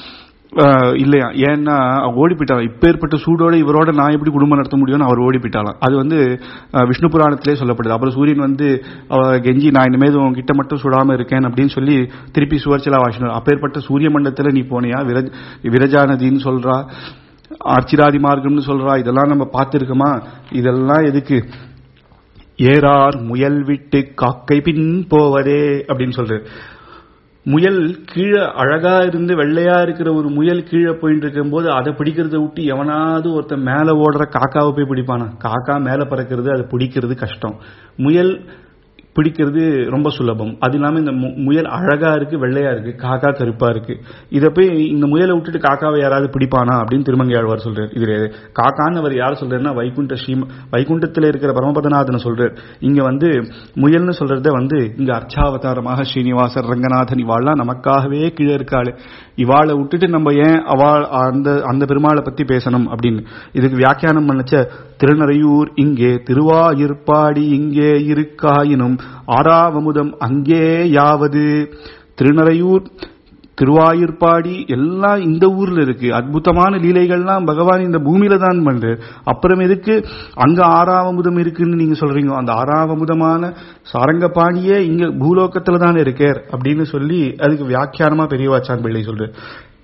இல்லையா ஏன்னா ஓடி போயிட்டாலாம் இப்பேற்பட்ட சூடோட இவரோட நான் எப்படி குடும்பம் நடத்த முடியும்னு அவர் ஓடி போயிட்டாலாம் அது வந்து விஷ்ணு புராணத்திலே சொல்லப்படுது அப்புறம் சூரியன் வந்து கெஞ்சி நான் இனிமேல் உங்ககிட்ட மட்டும் சுடாம இருக்கேன் அப்படின்னு சொல்லி திருப்பி சுவர்ச்சலா வாசினார் அப்பேற்பட்ட சூரிய மண்டலத்துல நீ போனியா விரஜ் விரஜா நதின்னு சொல்றா அர்ச்சிராதி மார்க்கம்னு சொல்றா இதெல்லாம் நம்ம பார்த்திருக்கோமா இதெல்லாம் எதுக்கு ஏறார் முயல் விட்டு காக்கை பின் போவதே அப்படின்னு சொல்றாரு முயல் கீழே அழகா இருந்து வெள்ளையா இருக்கிற ஒரு முயல் கீழே போயிட்டு இருக்கும் போது அதை பிடிக்கிறத விட்டு எவனாவது ஒருத்தன் மேல ஓடுற காக்காவை போய் பிடிப்பானா காக்கா மேல பறக்கிறது அதை பிடிக்கிறது கஷ்டம் முயல் பிடிக்கிறது ரொம்ப சுலபம் அது இல்லாம இந்த முயல் அழகா இருக்கு வெள்ளையா இருக்கு காக்கா கருப்பா இருக்கு இதை போய் இந்த முயலை விட்டுட்டு காக்காவை யாராவது பிடிப்பானா அப்படின்னு திருமங்கை ஆழ்வார் சொல்றாரு இது காக்கான்னு அவர் யார் சொல்றாருன்னா வைகுண்ட ஸ்ரீ வைகுண்டத்தில் இருக்கிற பரமபதநாதன் சொல்றாரு இங்க வந்து முயல்னு சொல்றத வந்து இங்க அர்ச்சாவதாரமாக ஸ்ரீனிவாசர் ரங்கநாதன் இவாள்லாம் நமக்காகவே கீழே இருக்காளு இவாளை விட்டுட்டு நம்ம ஏன் அவள் அந்த அந்த பெருமாளை பத்தி பேசணும் அப்படின்னு இதுக்கு வியாக்கியானம் பண்ணச்ச திருநறையூர் இங்கே திருவாயிற்பாடி இங்கே இருக்காயினும் ஆறாவமுதம் அங்கே யாவது திருநறையூர் திருவாயூர்பாடி எல்லாம் இந்த ஊர்ல இருக்கு அற்புதமான லீலைகள்லாம் பகவான் இந்த பூமியில தான் பண்றாரு அப்புறம் எதுக்கு அங்க ஆறாவமுதம் இருக்குன்னு நீங்க சொல்றீங்க அந்த ஆறாவமுதமான சாரங்கபாணியே இங்க பூலோகத்துல தான் இருக்கார் அப்படின்னு சொல்லி அதுக்கு வியாக்கியானமா பெரியவாச்சான் பிள்ளை சொல்றாரு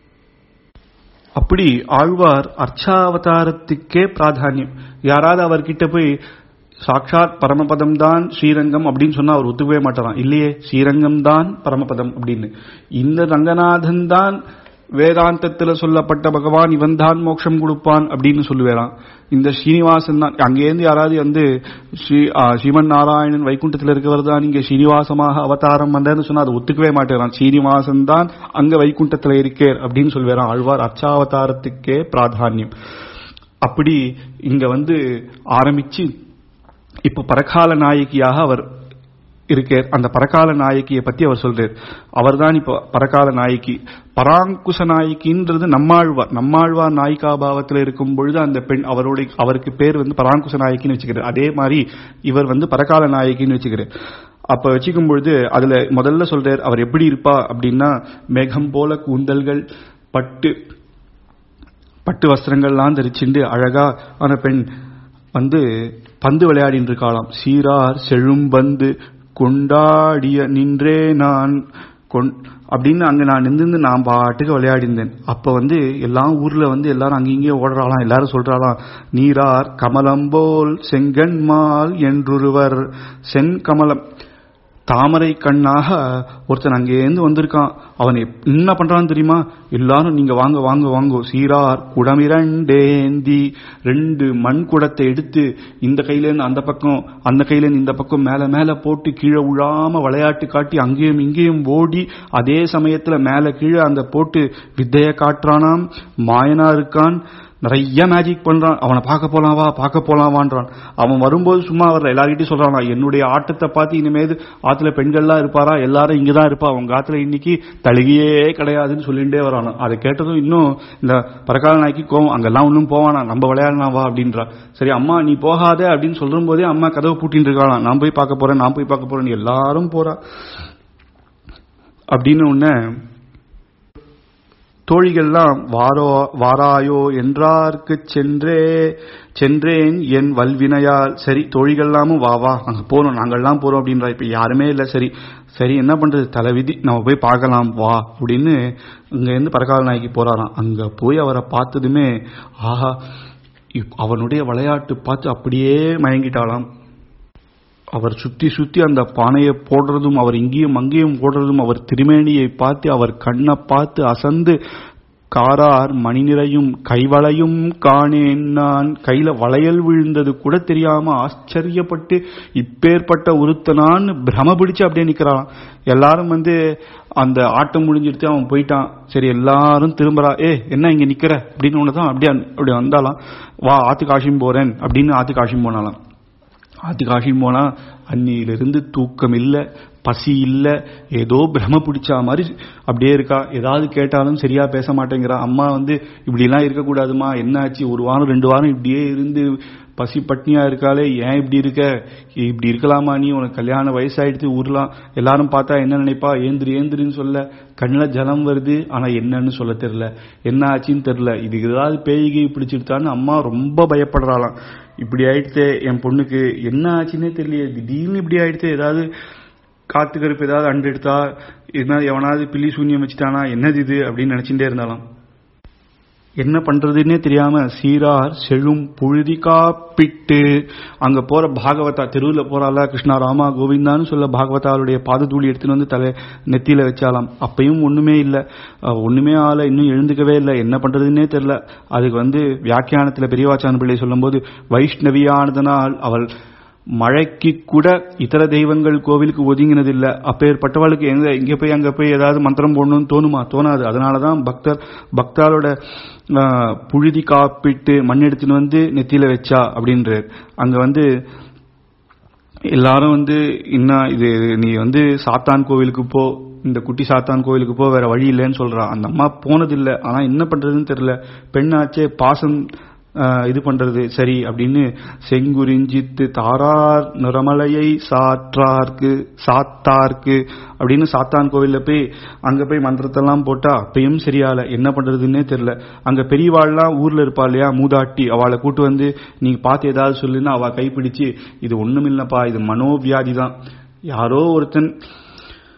அப்படி ஆழ்வார் அர்ச்சாவதாரத்துக்கே பிராதானியம் யாராவது அவர்கிட்ட போய் சாட்சாத் பரமபதம் தான் ஸ்ரீரங்கம் அப்படின்னு சொன்னா அவர் ஒத்துக்கவே மாட்டாராம் இல்லையே ஸ்ரீரங்கம் தான் பரமபதம் அப்படின்னு இந்த ரங்கநாதன் தான் வேதாந்தத்துல சொல்லப்பட்ட பகவான் இவன் தான் மோட்சம் கொடுப்பான் அப்படின்னு சொல்லுவேறான் இந்த ஸ்ரீனிவாசன் தான் அங்கேருந்து யாராவது வந்து ஸ்ரீ ஆ, ஸ்ரீமன் நாராயணன் வைகுண்டத்தில் இருக்கவர் தான் இங்க ஸ்ரீனிவாசமாக அவதாரம் பண்றேன்னு சொன்னா அதை ஒத்துக்கவே மாட்டேறான் ஸ்ரீனிவாசன் தான் அங்க வைகுண்டத்துல இருக்கேர் அப்படின்னு சொல்லுவேறான் ஆழ்வார் அர்ச்சாவதாரத்துக்கே பிராதானியம் அப்படி இங்க வந்து ஆரம்பிச்சு இப்ப பரகால நாயகியாக அவர் இருக்கார் அந்த பரகால நாயகியை பத்தி அவர் சொல்றார் அவர்தான் இப்ப பரகால நாயகி பராங்குச நாயகின்றது நம்மாழ்வார் நம்மாழ்வார் நாயிகா பாவத்தில் இருக்கும் பொழுது அந்த பெண் அவருடைய அவருக்கு பேர் வந்து பராங்குச நாயகின்னு வச்சுக்கிறார் அதே மாதிரி இவர் வந்து பரகால நாயகின்னு வச்சுக்கிறார் அப்ப வச்சுக்கும் பொழுது அதுல முதல்ல சொல்றார் அவர் எப்படி இருப்பா அப்படின்னா மேகம் போல கூந்தல்கள் பட்டு பட்டு வஸ்திரங்கள்லாம் தரிச்சுண்டு அழகா ஆன பெண் வந்து பந்து விளையாடின்னு இருக்காளாம் சீரார் செழும்பந்து கொண்டாடிய நின்றே நான் கொண் அப்படின்னு அங்க நான் நின்று நான் பாட்டுக்கு விளையாடிந்தேன் அப்ப வந்து எல்லாம் ஊர்ல வந்து எல்லாரும் அங்கேயும் ஓடுறாளாம் எல்லாரும் சொல்றாளாம் நீரார் கமலம் போல் செங்கன்மால் என்றொருவர் செங்கமலம் தாமரை கண்ணாக ஒருத்தன் அங்கேருந்து வந்திருக்கான் அவன் எப்- என்ன பண்றான்னு தெரியுமா எல்லாரும் நீங்க வாங்க வாங்க வாங்க சீரார் குடமிரண்டேந்தி ரெண்டு மண் குடத்தை எடுத்து இந்த கையில இருந்து அந்த பக்கம் அந்த கையில இருந்து இந்த பக்கம் மேல மேல போட்டு கீழே விழாம விளையாட்டு காட்டி அங்கேயும் இங்கேயும் ஓடி அதே சமயத்துல மேல கீழே அந்த போட்டு வித்தைய காட்டுறானாம் மாயனா இருக்கான் நிறைய மேஜிக் பண்றான் அவனை பார்க்க போலாம் வா பார்க்க போலாம் வான்றான் அவன் வரும்போது சும்மா அவர் எல்லார்கிட்டயும் சொல்றானா என்னுடைய ஆட்டத்தை பார்த்து இனிமேல் ஆத்துல பெண்கள்லாம் இருப்பாரா எல்லாரும் இங்கதான் இருப்பா உங்க ஆத்துல இன்னைக்கு தழுகியே கிடையாதுன்னு சொல்லிட்டே வரானா அதை கேட்டதும் இன்னும் இந்த பரக்கால நாய்க்கு கோவம் அங்கெல்லாம் ஒன்றும் போவானா நம்ம விளையாடலாம் வா அப்படின்றா சரி அம்மா நீ போகாத அப்படின்னு சொல்லும் போதே அம்மா கதவை பூட்டின்னு இருக்காளாம் நான் போய் பார்க்க போறேன் நான் போய் பார்க்க போறேன் எல்லாரும் போறா அப்படின்னு உடனே தோழிகள்லாம் வாரோ வாராயோ என்றார்க்கு சென்றே சென்றேன் என் வல்வினையால் சரி தோழிகள்லாமும் வா வா அங்க போறோம் நாங்கள்லாம் போறோம் அப்படின்றா இப்ப யாருமே இல்ல சரி சரி என்ன பண்றது தலைவிதி நம்ம போய் பார்க்கலாம் வா அப்படின்னு இங்க இருந்து பரகால நாய்க்கு போறாராம் அங்க போய் அவரை பார்த்ததுமே ஆஹா இப்- அவனுடைய விளையாட்டு பார்த்து அப்படியே மயங்கிட்டாளாம் அவர் சுத்தி சுத்தி அந்த பானையை போடுறதும் அவர் இங்கேயும் அங்கேயும் போடுறதும் அவர் திருமேனியை பார்த்து அவர் கண்ணை பார்த்து அசந்து காரார் மணி நிறையும் கைவளையும் காணேன் நான் கையில வளையல் விழுந்தது கூட தெரியாம ஆச்சரியப்பட்டு இப்பேற்பட்ட ஒருத்தனான்னு பிரம பிடிச்சு அப்படியே நிக்கிறான் எல்லாரும் வந்து அந்த ஆட்டம் முடிஞ்சிருச்சு அவன் போயிட்டான் சரி எல்லாரும் திரும்புறா ஏ என்ன இங்க நிக்கிற அப்படின்னு ஒண்ணுதான் அப்படியே அப்படி வந்தாலாம் வா ஆத்து காஷியும் போறேன் அப்படின்னு ஆத்து காஷியும் போனாலாம் ஆத்துக்காஷின்னு போனா அன்னியிலிருந்து தூக்கம் இல்ல பசி இல்ல ஏதோ பிரம பிடிச்சா மாதிரி அப்படியே இருக்கா ஏதாவது கேட்டாலும் சரியா பேச மாட்டேங்கிறா அம்மா வந்து இப்படி எல்லாம் இருக்கக்கூடாதுமா என்ன ஆச்சு ஒரு வாரம் ரெண்டு வாரம் இப்படியே இருந்து பசி பட்னியா இருக்காளே ஏன் இப்படி இருக்க இப்படி இருக்கலாமா நீ உனக்கு கல்யாண வயசாயிடுச்சு ஊர்லாம் எல்லாரும் பார்த்தா என்ன நினைப்பா ஏந்திரி ஏந்திரின்னு சொல்ல கண்ணில் ஜலம் வருது ஆனா என்னன்னு சொல்ல தெரியல என்ன ஆச்சுன்னு தெரியல இதுக்கு ஏதாவது பேய்கை பிடிச்சிருத்தான்னு அம்மா ரொம்ப பயப்படுறாளாம் இப்படி ஆயிடுச்சு என் பொண்ணுக்கு என்ன ஆச்சுன்னே தெரியல திடீர்னு இப்படி ஆயிடுச்சு ஏதாவது காத்து கருப்பு ஏதாவது அண்டு எடுத்தா என்ன எவனாவது பில்லி சூன்யம் வச்சுட்டானா என்னது இது அப்படின்னு நினைச்சுட்டே இருந்தாலாம் என்ன பண்றதுன்னே தெரியாம சீரார் செழும் புழுதி காப்பிட்டு அங்க போற பாகவதா தெருவுல போறாளா கிருஷ்ணா ராமா கோவிந்தான்னு சொல்ல பாகவதாவுடைய பாததூளி எடுத்துன்னு வந்து தலை நெத்தியில வச்சாலாம் அப்பயும் ஒண்ணுமே இல்ல அஹ் ஒண்ணுமே ஆள இன்னும் எழுந்துக்கவே இல்லை என்ன பண்றதுன்னே தெரியல அதுக்கு வந்து வியாக்கியானத்துல பெரியவாச்சான் பிள்ளை சொல்லும்போது வைஷ்ணவியானதனால் அவள் மழைக்கு கூட இதர தெய்வங்கள் கோவிலுக்கு ஒதுங்கினது இல்ல அப்பேற்பட்டவளுக்கு எங்க இங்க போய் அங்க போய் ஏதாவது மந்திரம் போடணும்னு தோணுமா தோணாது அதனாலதான் பக்தர் பக்தாலோட ஆஹ், புழுதி காப்பிட்டு மண் எடுத்துன்னு வந்து நெத்தியில வச்சா அப்படின்றார் அங்க வந்து எல்லாரும் வந்து இன்னும் இது நீ வந்து சாத்தான் கோவிலுக்கு போ இந்த குட்டி சாத்தான் கோவிலுக்கு போ வேற வழி இல்லைன்னு சொல்றா அந்த அம்மா போனதில்லை ஆனா என்ன பண்றதுன்னு தெரியல பெண்ணாச்சே பாசம் ஆஹ், இது பண்றது சரி அப்படின்னு செங்குறிஞ்சித்து தாரார் நிறமலையை சாற்றார்க்கு சாத்தார்க்கு அப்படின்னு சாத்தான் கோவில்ல போய் அங்க போய் மந்திரத்தெல்லாம் போட்டா அப்பயும் சரியால என்ன பண்றதுன்னே தெரியல அங்க பெரியவாள்லாம் ஊர்ல இருப்பா இல்லையா மூதாட்டி அவளை கூட்டு வந்து நீங்க பார்த்து ஏதாவது சொல்லுன்னா அவ கைப்பிடிச்சு இது ஒண்ணுமில்லப்பா இது மனோவியாதி தான் யாரோ ஒருத்தன்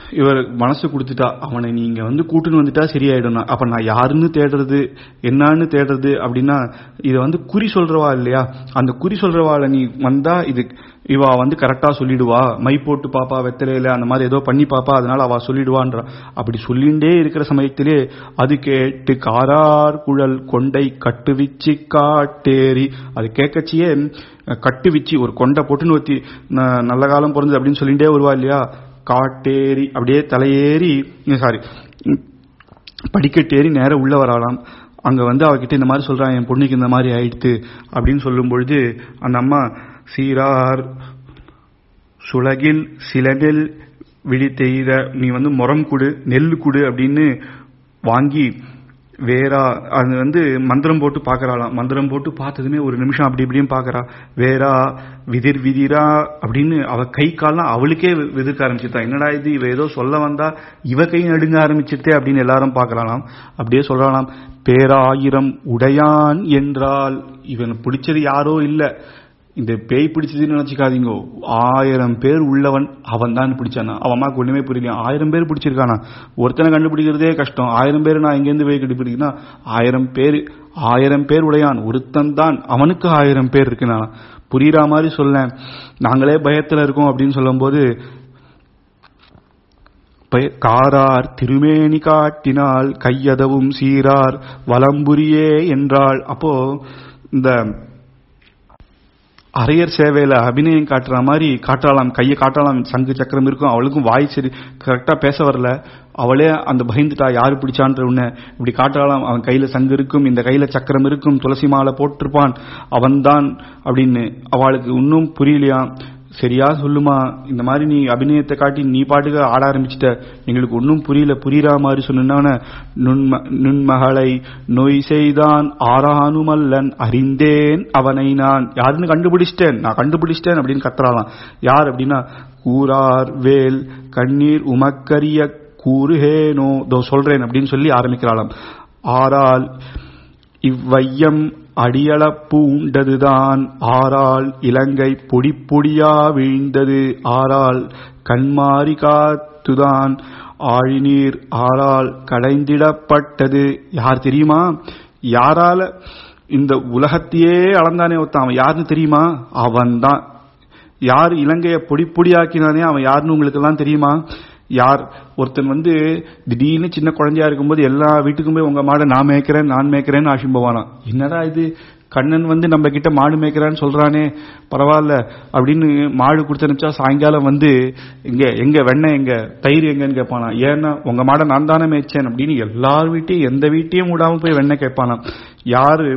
இவர் மனசு கொடுத்துட்டா அவனை நீங்க வந்து கூட்டுன்னு வந்துட்டா சரியாயிடும் அப்ப நான் யாருன்னு தேடுறது என்னன்னு தேடுறது அப்படின்னா இத வந்து குறி சொல்றவா இல்லையா அந்த குறி சொல்றவாள நீ வந்தா இது இவா வந்து கரெக்டா சொல்லிடுவா மை போட்டு பாப்பா வெத்தலையில அந்த மாதிரி ஏதோ பண்ணி பாப்பா அதனால அவ சொல்லிடுவான்ற அப்படி சொல்லிண்டே இருக்கிற சமயத்திலே அது கேட்டு காரார் குழல் கொண்டை கட்டுவிச்சு காட்டேரி அது கேட்கச்சியே கட்டுவிச்சு ஒரு கொண்டை போட்டுன்னு ஒத்தி ந- நல்ல காலம் பிறந்தது அப்படின்னு சொல்லிட்டே வருவா இல்லையா காட்டேரி அப்படியே தலையேறி சாரி படிக்கட்டேறி நேரா உள்ள வராளாம் அங்க வந்து அவகிட்ட இந்த மாதிரி சொல்றான் என் பொண்ணுக்கு இந்த மாதிரி ஆயிடுத்து அப்படின்னு சொல்லும் பொழுது அந்த அம்மா சீரார் சுலகில் சில நெல் விழி தெய்த நீ வந்து முறம் குடு நெல் குடு அப்படின்னு வாங்கி வேறா அது வந்து மந்திரம் போட்டு பார்க்கறாளாம் மந்திரம் போட்டு பார்த்ததுமே ஒரு நிமிஷம் அப்படி இப்படியும் பார்க்கறா வேறா விதிர் விதிரா அப்படின்னு அவ கை கால்லாம் அவளுக்கே வி- விதிர்க்க ஆரம்பிச்சுட்டா என்னடா இது இவ ஏதோ சொல்ல வந்தா இவ கை நடுங்க ஆரம்பிச்சிட்டே அப்படின்னு எல்லாரும் பார்க்கறாளாம் அப்படியே சொல்றாளாம் பேராயிரம் உடையான் என்றால் இவன் பிடிச்சது யாரோ இல்ல இந்த பேய் பிடிச்சதுன்னு நினைச்சுக்காதீங்க ஆயிரம் பேர் உள்ளவன் அவன் தான் பிடிச்சானா அவன் அம்மாக்கு ஒண்ணுமே புரியல ஆயிரம் பேர் பிடிச்சிருக்கானா ஒருத்தனை கண்டுபிடிக்கிறதே கஷ்டம் ஆயிரம் பேர் நான் எங்கேருந்து போய் கண்டுபிடிக்கனா ஆயிரம் பேர் ஆயிரம் பேர் உடையான் ஒருத்தன் தான் அவனுக்கு ஆயிரம் பேர் இருக்குனா புரியுற மாதிரி சொல்ல நாங்களே பயத்துல இருக்கோம் அப்படின்னு சொல்லும்போது பய- காரார் திருமேனி காட்டினால் கையதவும் சீரார் வலம்புரியே என்றாள் அப்போ இந்த அரையர் சேவையில அபிநயம் காட்டுற மாதிரி காட்டலாம் கையை காட்டலாம் சங்கு சக்கரம் இருக்கும் அவளுக்கும் வாய் சரி கரெக்டா பேச வரல அவளே அந்த பயந்துட்டா யாரு பிடிச்சான்ற உன்னை இப்படி காட்டலாம் அவன் கையில சங்கு இருக்கும் இந்த கையில சக்கரம் இருக்கும் துளசி மாலை போட்டிருப்பான் அவன்தான் அப்படின்னு அவளுக்கு இன்னும் புரியலையா சரியா சொல்லுமா இந்த மாதிரி நீ அபிநயத்தை காட்டி நீ பாட்டுக்கு ஆட ஆரம்பிச்சிட்ட எங்களுக்கு ஒன்றும் புரியல புரியுற மாதிரி சொன்ன நுண்மகளை நொய் செய்தான் ஆறானுமல்லன் அறிந்தேன் அவனை நான் யாருன்னு கண்டுபிடிச்சிட்டேன் நான் கண்டுபிடிச்சிட்டேன் அப்படின்னு கத்துறாளாம் யார் அப்படின்னா கூறார் வேல் கண்ணீர் உமக்கரிய கூறுகேனோ தோ சொல்றேன் அப்படின்னு சொல்லி ஆரம்பிக்கிறாளாம் ஆறால் இவ்வையம் அடியளப்பு உண்டதுதான் ஆறால் இலங்கை பொடி பொடியா வீழ்ந்தது ஆறால் கண்மாரி காத்துதான் ஆழிநீர் ஆறால் கடைந்திடப்பட்டது யார் தெரியுமா யாரால இந்த உலகத்தையே அளந்தானே ஒருத்தன் அவன் யாருன்னு தெரியுமா அவன்தான் யார் இலங்கையை பொடி பொடியாக்கினானே அவன் யாருன்னு உங்களுக்கு எல்லாம் தெரியுமா யார் ஒருத்தன் வந்து திடீர்னு சின்ன குழந்தையா இருக்கும்போது எல்லா வீட்டுக்கும் போய் உங்க மாடை நான் மேய்க்கிறேன் நான் மேய்க்கிறேன்னு ஆசிம்பவானாம் என்னடா இது கண்ணன் வந்து நம்ம கிட்ட மாடு மேய்க்கிறான்னு சொல்றானே பரவாயில்ல அப்படின்னு மாடு கொடுத்தனுச்சா சாயங்காலம் வந்து எங்க எங்க வெண்ணெய் எங்க தயிர் எங்கன்னு கேட்பானா ஏன்னா உங்க மாடை நான் தானே மேய்ச்சேன் அப்படின்னு எல்லார் வீட்டையும் எந்த வீட்டையும் விடாம போய் வெண்ணெய் கேட்பானாம் யாரு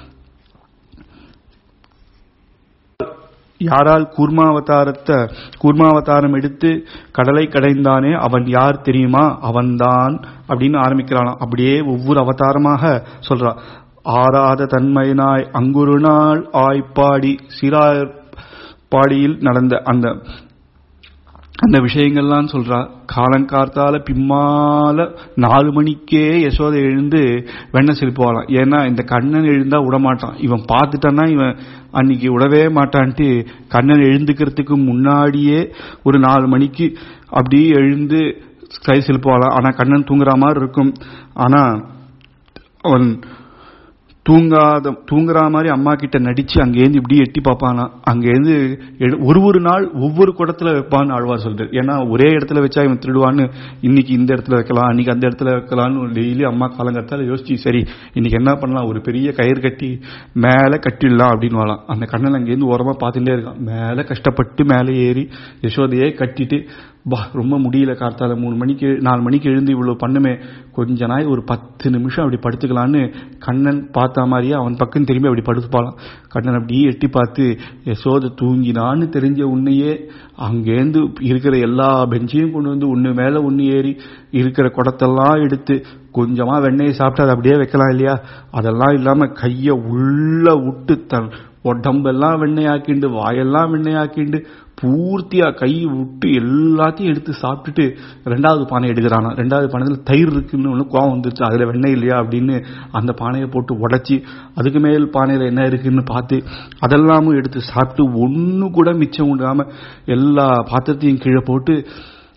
யாரால் கூர்மாவதாரத்தை கூர்மாவதாரம் எடுத்து கடலை கடைந்தானே அவன் யார் தெரியுமா அவன்தான் அப்படின்னு ஆரம்பிக்கிறானாம் அப்படியே ஒவ்வொரு அவதாரமாக சொல்றான் ஆறாத தன்மையினாய் அங்குரு நாள் ஆய்ப்பாடி சிறார் பாடியில் நடந்த அந்த அந்த விஷயங்கள்லாம் சொல்றா காலங்கார்த்தால பிம்மால நாலு மணிக்கே யசோதை எழுந்து வெண்ணெய் செலுப்புவாளாம் ஏன்னா இந்த கண்ணன் எழுந்தா விடமாட்டான் இவன் பார்த்துட்டான்னா இவன் அன்னைக்கு விடவே மாட்டான்ட்டு கண்ணன் எழுந்துக்கிறதுக்கு முன்னாடியே ஒரு நாலு மணிக்கு அப்படியே எழுந்து கை செலுப்புவாளாம் ஆனா கண்ணன் தூங்குற மாதிரி இருக்கும் ஆனா அவன் தூங்காத தூங்குற மாதிரி அம்மா கிட்ட நடிச்சு அங்கேருந்து இப்படி எட்டி பார்ப்பானா அங்கேருந்து எடு- ஒரு ஒரு நாள் ஒவ்வொரு குடத்துல வைப்பான்னு ஆழ்வார் சொல்றாரு ஏன்னா ஒரே இடத்துல வச்சா இவன் திருடுவான்னு இன்னைக்கு இந்த இடத்துல வைக்கலாம் அன்னைக்கு அந்த இடத்துல வைக்கலாம்னு டெய்லி அம்மா காலங்கத்தால யோசிச்சு சரி இன்னைக்கு என்ன பண்ணலாம் ஒரு பெரிய கயிறு கட்டி மேல கட்டிடலாம் அப்படின்னு வாழலாம் அந்த கண்ணன் அங்கேருந்து ஓரமா பார்த்துட்டே இருக்கான் மேல கஷ்டப்பட்டு மேலே ஏறி யசோதையே கட்டிட்டு பா ரொம்ப முடியல கார்த்தால மூணு மணிக்கு நாலு மணிக்கு எழுந்து இவ்வளவு பண்ணுமே கொஞ்ச நாள் ஒரு பத்து நிமிஷம் அப்படி படுத்துக்கலான்னு கண்ணன் பார்த்த மாதிரியே அவன் பக்கம் திரும்பி அப்படி படுத்துப்பாளாம் கண்ணன் அப்படியே எட்டி பார்த்து யசோதை தூங்கினான்னு தெரிஞ்ச உன்னையே அங்கேருந்து இருக்கிற எல்லா பெஞ்சையும் கொண்டு வந்து ஒண்ணு மேல ஒண்ணு ஏறி இருக்கிற குடத்தெல்லாம் எடுத்து கொஞ்சமா வெண்ணெயை சாப்பிட்டு அதை அப்படியே வைக்கலாம் இல்லையா அதெல்லாம் இல்லாம கைய உள்ள விட்டு தன் உடம்பெல்லாம் வெண்ணையாக்கிண்டு வாயெல்லாம் வெண்ணையாக்கிண்டு பூர்த்தியா கை விட்டு எல்லாத்தையும் எடுத்து சாப்பிட்டுட்டு ரெண்டாவது பானை எடுக்கிறானா ரெண்டாவது பானையில் தயிர் இருக்குன்னு ஒன்று கோவம் வந்துருச்சு அதுல வெண்ணெய் இல்லையா அப்படின்னு அந்த பானையை போட்டு உடைச்சி அதுக்கு மேல் பானையில என்ன இருக்குன்னு பார்த்து அதெல்லாமும் எடுத்து சாப்பிட்டு ஒண்ணு கூட மிச்சம் விடாம எல்லா பாத்திரத்தையும் கீழே போட்டு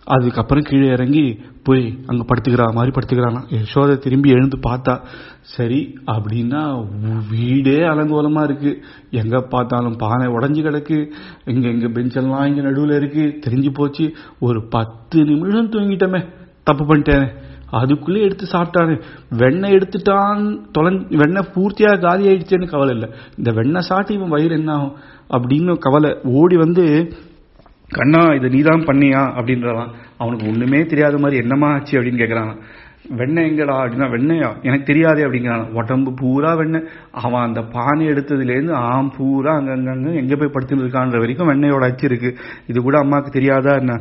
அதுக்கப்புறம் கீழே இறங்கி போய் அங்க படுத்துக்கிறா மாதிரி படுத்துக்கிறானா யசோதை திரும்பி எழுந்து பார்த்தா சரி அப்படின்னா வீடே அலங்கோலமா இருக்கு எங்க பார்த்தாலும் பானை உடஞ்சி கிடக்கு இங்க இங்க பெஞ்செல்லாம் இங்க நடுவுல இருக்கு தெரிஞ்சு போச்சு ஒரு பத்து நிமிஷம் தூங்கிட்டமே தப்பு பண்ணிட்டேனே அதுக்குள்ளே எடுத்து சாப்பிட்டானே வெண்ணெய் எடுத்துட்டான் தொலைஞ் வெண்ணெய் பூர்த்தியா காலி ஆயிடுச்சேன்னு கவலை இல்லை இந்த வெண்ணெய் சாட்டி இவன் வயிறு என்ன ஆகும் அப்படின்னு கவலை ஓடி வந்து கண்ணா இதை நீதான் பண்ணியா அப்படின்றதான் அவனுக்கு ஒண்ணுமே தெரியாத மாதிரி என்னமா ஆச்சு அப்படின்னு கேக்குறான் வெண்ணெய் எங்கடா அப்படின்னா வெண்ணையா எனக்கு தெரியாதே அப்படிங்கிறான் உடம்பு பூரா வெண்ணெய் அவன் அந்த பானை எடுத்ததுலேருந்து ஆம் பூரா அங்கங்க எங்க போய் படுத்துட்டு இருக்கான்ற வரைக்கும் வெண்ணையோட அச்சு இருக்கு இது கூட அம்மாவுக்கு தெரியாதா என்ன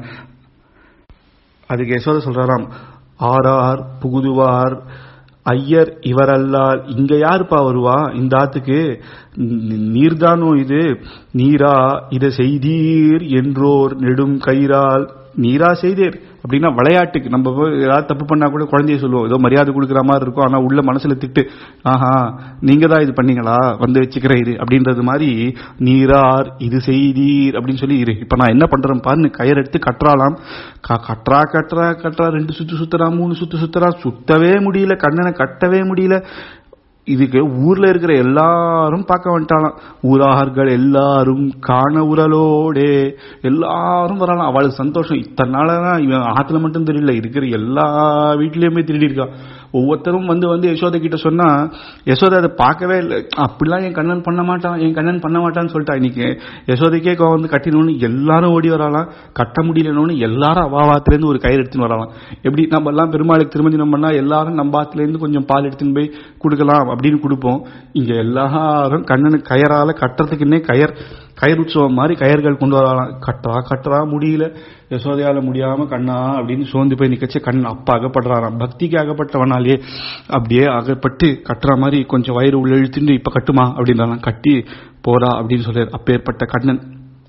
அதுக்கு யசோத சொல்றாராம் ஆறார் புகுதுவார் ஐயர் இவரல்லால் இங்க யாருப்பா வருவா இந்த ஆத்துக்கு நீர்தானோ இது நீரா இத செய்தீர் என்றோர் நெடும் கயிறால் நீரா செய்தீர் அப்படின்னா விளையாட்டுக்கு நம்ம ஏதாவது தப்பு பண்ணா கூட குழந்தைய சொல்லுவோம் ஏதோ மரியாதை கொடுக்குற மாதிரி இருக்கும் ஆனா உள்ள மனசுல திட்டு ஆஹா நீங்க தான் இது பண்ணீங்களா வந்து வச்சுக்கிற இது அப்படின்றது மாதிரி நீரார் இது செய்தீர் அப்படின்னு சொல்லி இரு இப்ப நான் என்ன பண்றேன் பாருன்னு கயிறு எடுத்து கட்டுறாலாம் கட்டுறா கட்டுறா கட்டுறா ரெண்டு சுத்து சுத்துறா மூணு சுத்து சுத்துறா சுத்தவே முடியல கண்ணனை கட்டவே முடியல இதுக்கு ஊர்ல இருக்கிற எல்லாரும் பார்க்க வந்துட்டாலாம் ஊரார்கள் எல்லாரும் காண உரலோடே எல்லாரும் வரலாம் அவளுக்கு சந்தோஷம் இத்தனை நாளதான் இவன் ஆத்துல மட்டும் தெரியல இருக்கிற எல்லா வீட்லயுமே திருடி இருக்கான் ஒவ்வொருத்தரும் வந்து வந்து யசோதை கிட்ட சொன்னா யசோதை அதை பார்க்கவே இல்லை அப்படிலாம் என் கண்ணன் பண்ண மாட்டான் என் கண்ணன் பண்ண மாட்டான்னு சொல்லிட்டா இன்னைக்கு யசோதைக்கே கோவம் வந்து கட்டினோன்னு எல்லாரும் ஓடி வரலாம் கட்ட முடியலன்னு எல்லாரும் அவாவாத்துல இருந்து ஒரு கயிறு எடுத்துன்னு வரலாம் எப்படி நம்ம எல்லாம் பெருமாளுக்கு திருமஞ்சனம் பண்ணா எல்லாரும் நம்ம ஆத்துல இருந்து கொஞ்சம் பால் எடுத்துன்னு போய் கொடுக்கலாம் அப்படின்னு கொடுப்போம் இங்க எல்லாரும் கண்ணனுக்கு கயரால கட்டுறதுக்குன்னே கயர் கயிறு உற்சவம் மாதிரி கயர்கள் கொண்டு வரலாம் கட்டுறா கட்டுறா முடியல யசோதையால முடியாம கண்ணா அப்படின்னு சோர்ந்து போய் நிக்கச்சு கண் அப்பா அகப்படுறாராம் பக்திக்கு அகப்பட்டவனாலே அப்படியே அகப்பட்டு கட்டுற மாதிரி கொஞ்சம் வயிறு உள்ள இழுத்துட்டு இப்ப கட்டுமா அப்படின்றாலாம் கட்டி போறா அப்படின்னு சொல்றாரு அப்பேற்பட்ட கண்ணன்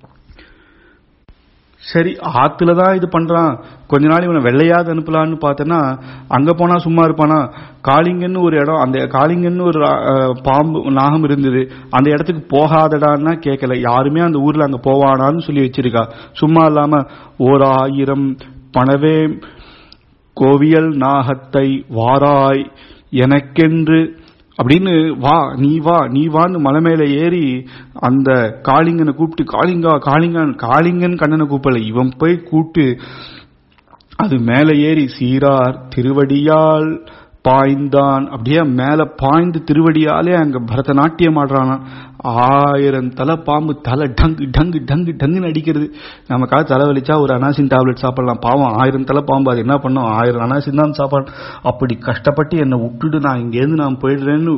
சரி ஆத்துல தான் இது பண்றான் கொஞ்ச நாள் இவனை வெள்ளையாவது அனுப்பலான்னு பார்த்தனா அங்க போனா சும்மா இருப்பானா காளிங்கன்னு ஒரு இடம் அந்த காளிங்கன்னு ஒரு பாம்பு நாகம் இருந்தது அந்த இடத்துக்கு போகாதடான்னா கேட்கல யாருமே அந்த ஊர்ல அங்க போவானான்னு சொல்லி வச்சிருக்கா சும்மா இல்லாம ஓர் ஆயிரம் பணவே கோவியல் நாகத்தை வாராய் எனக்கென்று அப்படின்னு வா நீ வா நீ வான்னு மலை மேல ஏறி அந்த காளிங்கனை கூப்பிட்டு காளிங்கா காளிங்கன் காளிங்கன் கண்ணனை கூப்பிடல இவன் போய் கூப்பிட்டு அது மேல ஏறி சீரார் திருவடியால் பாய்ந்தான் அப்படியே மேல பாய்ந்து திருவடியாலே அங்க பரதநாட்டியம் ஆடுறானா ஆயிரம் தலை பாம்பு தலை டங்கு டங்கு டங்கு டங்குன்னு அடிக்கிறது நமக்காக தலை வலிச்சா ஒரு அனாசின் டேப்லெட் சாப்பிடலாம் பாவம் ஆயிரம் தலை பாம்பு அது என்ன பண்ணும் ஆயிரம் அனாசின் தான் சாப்பாடு அப்படி கஷ்டப்பட்டு என்னை விட்டுட்டு நான் இங்கேருந்து நான் போயிடுறேன்னு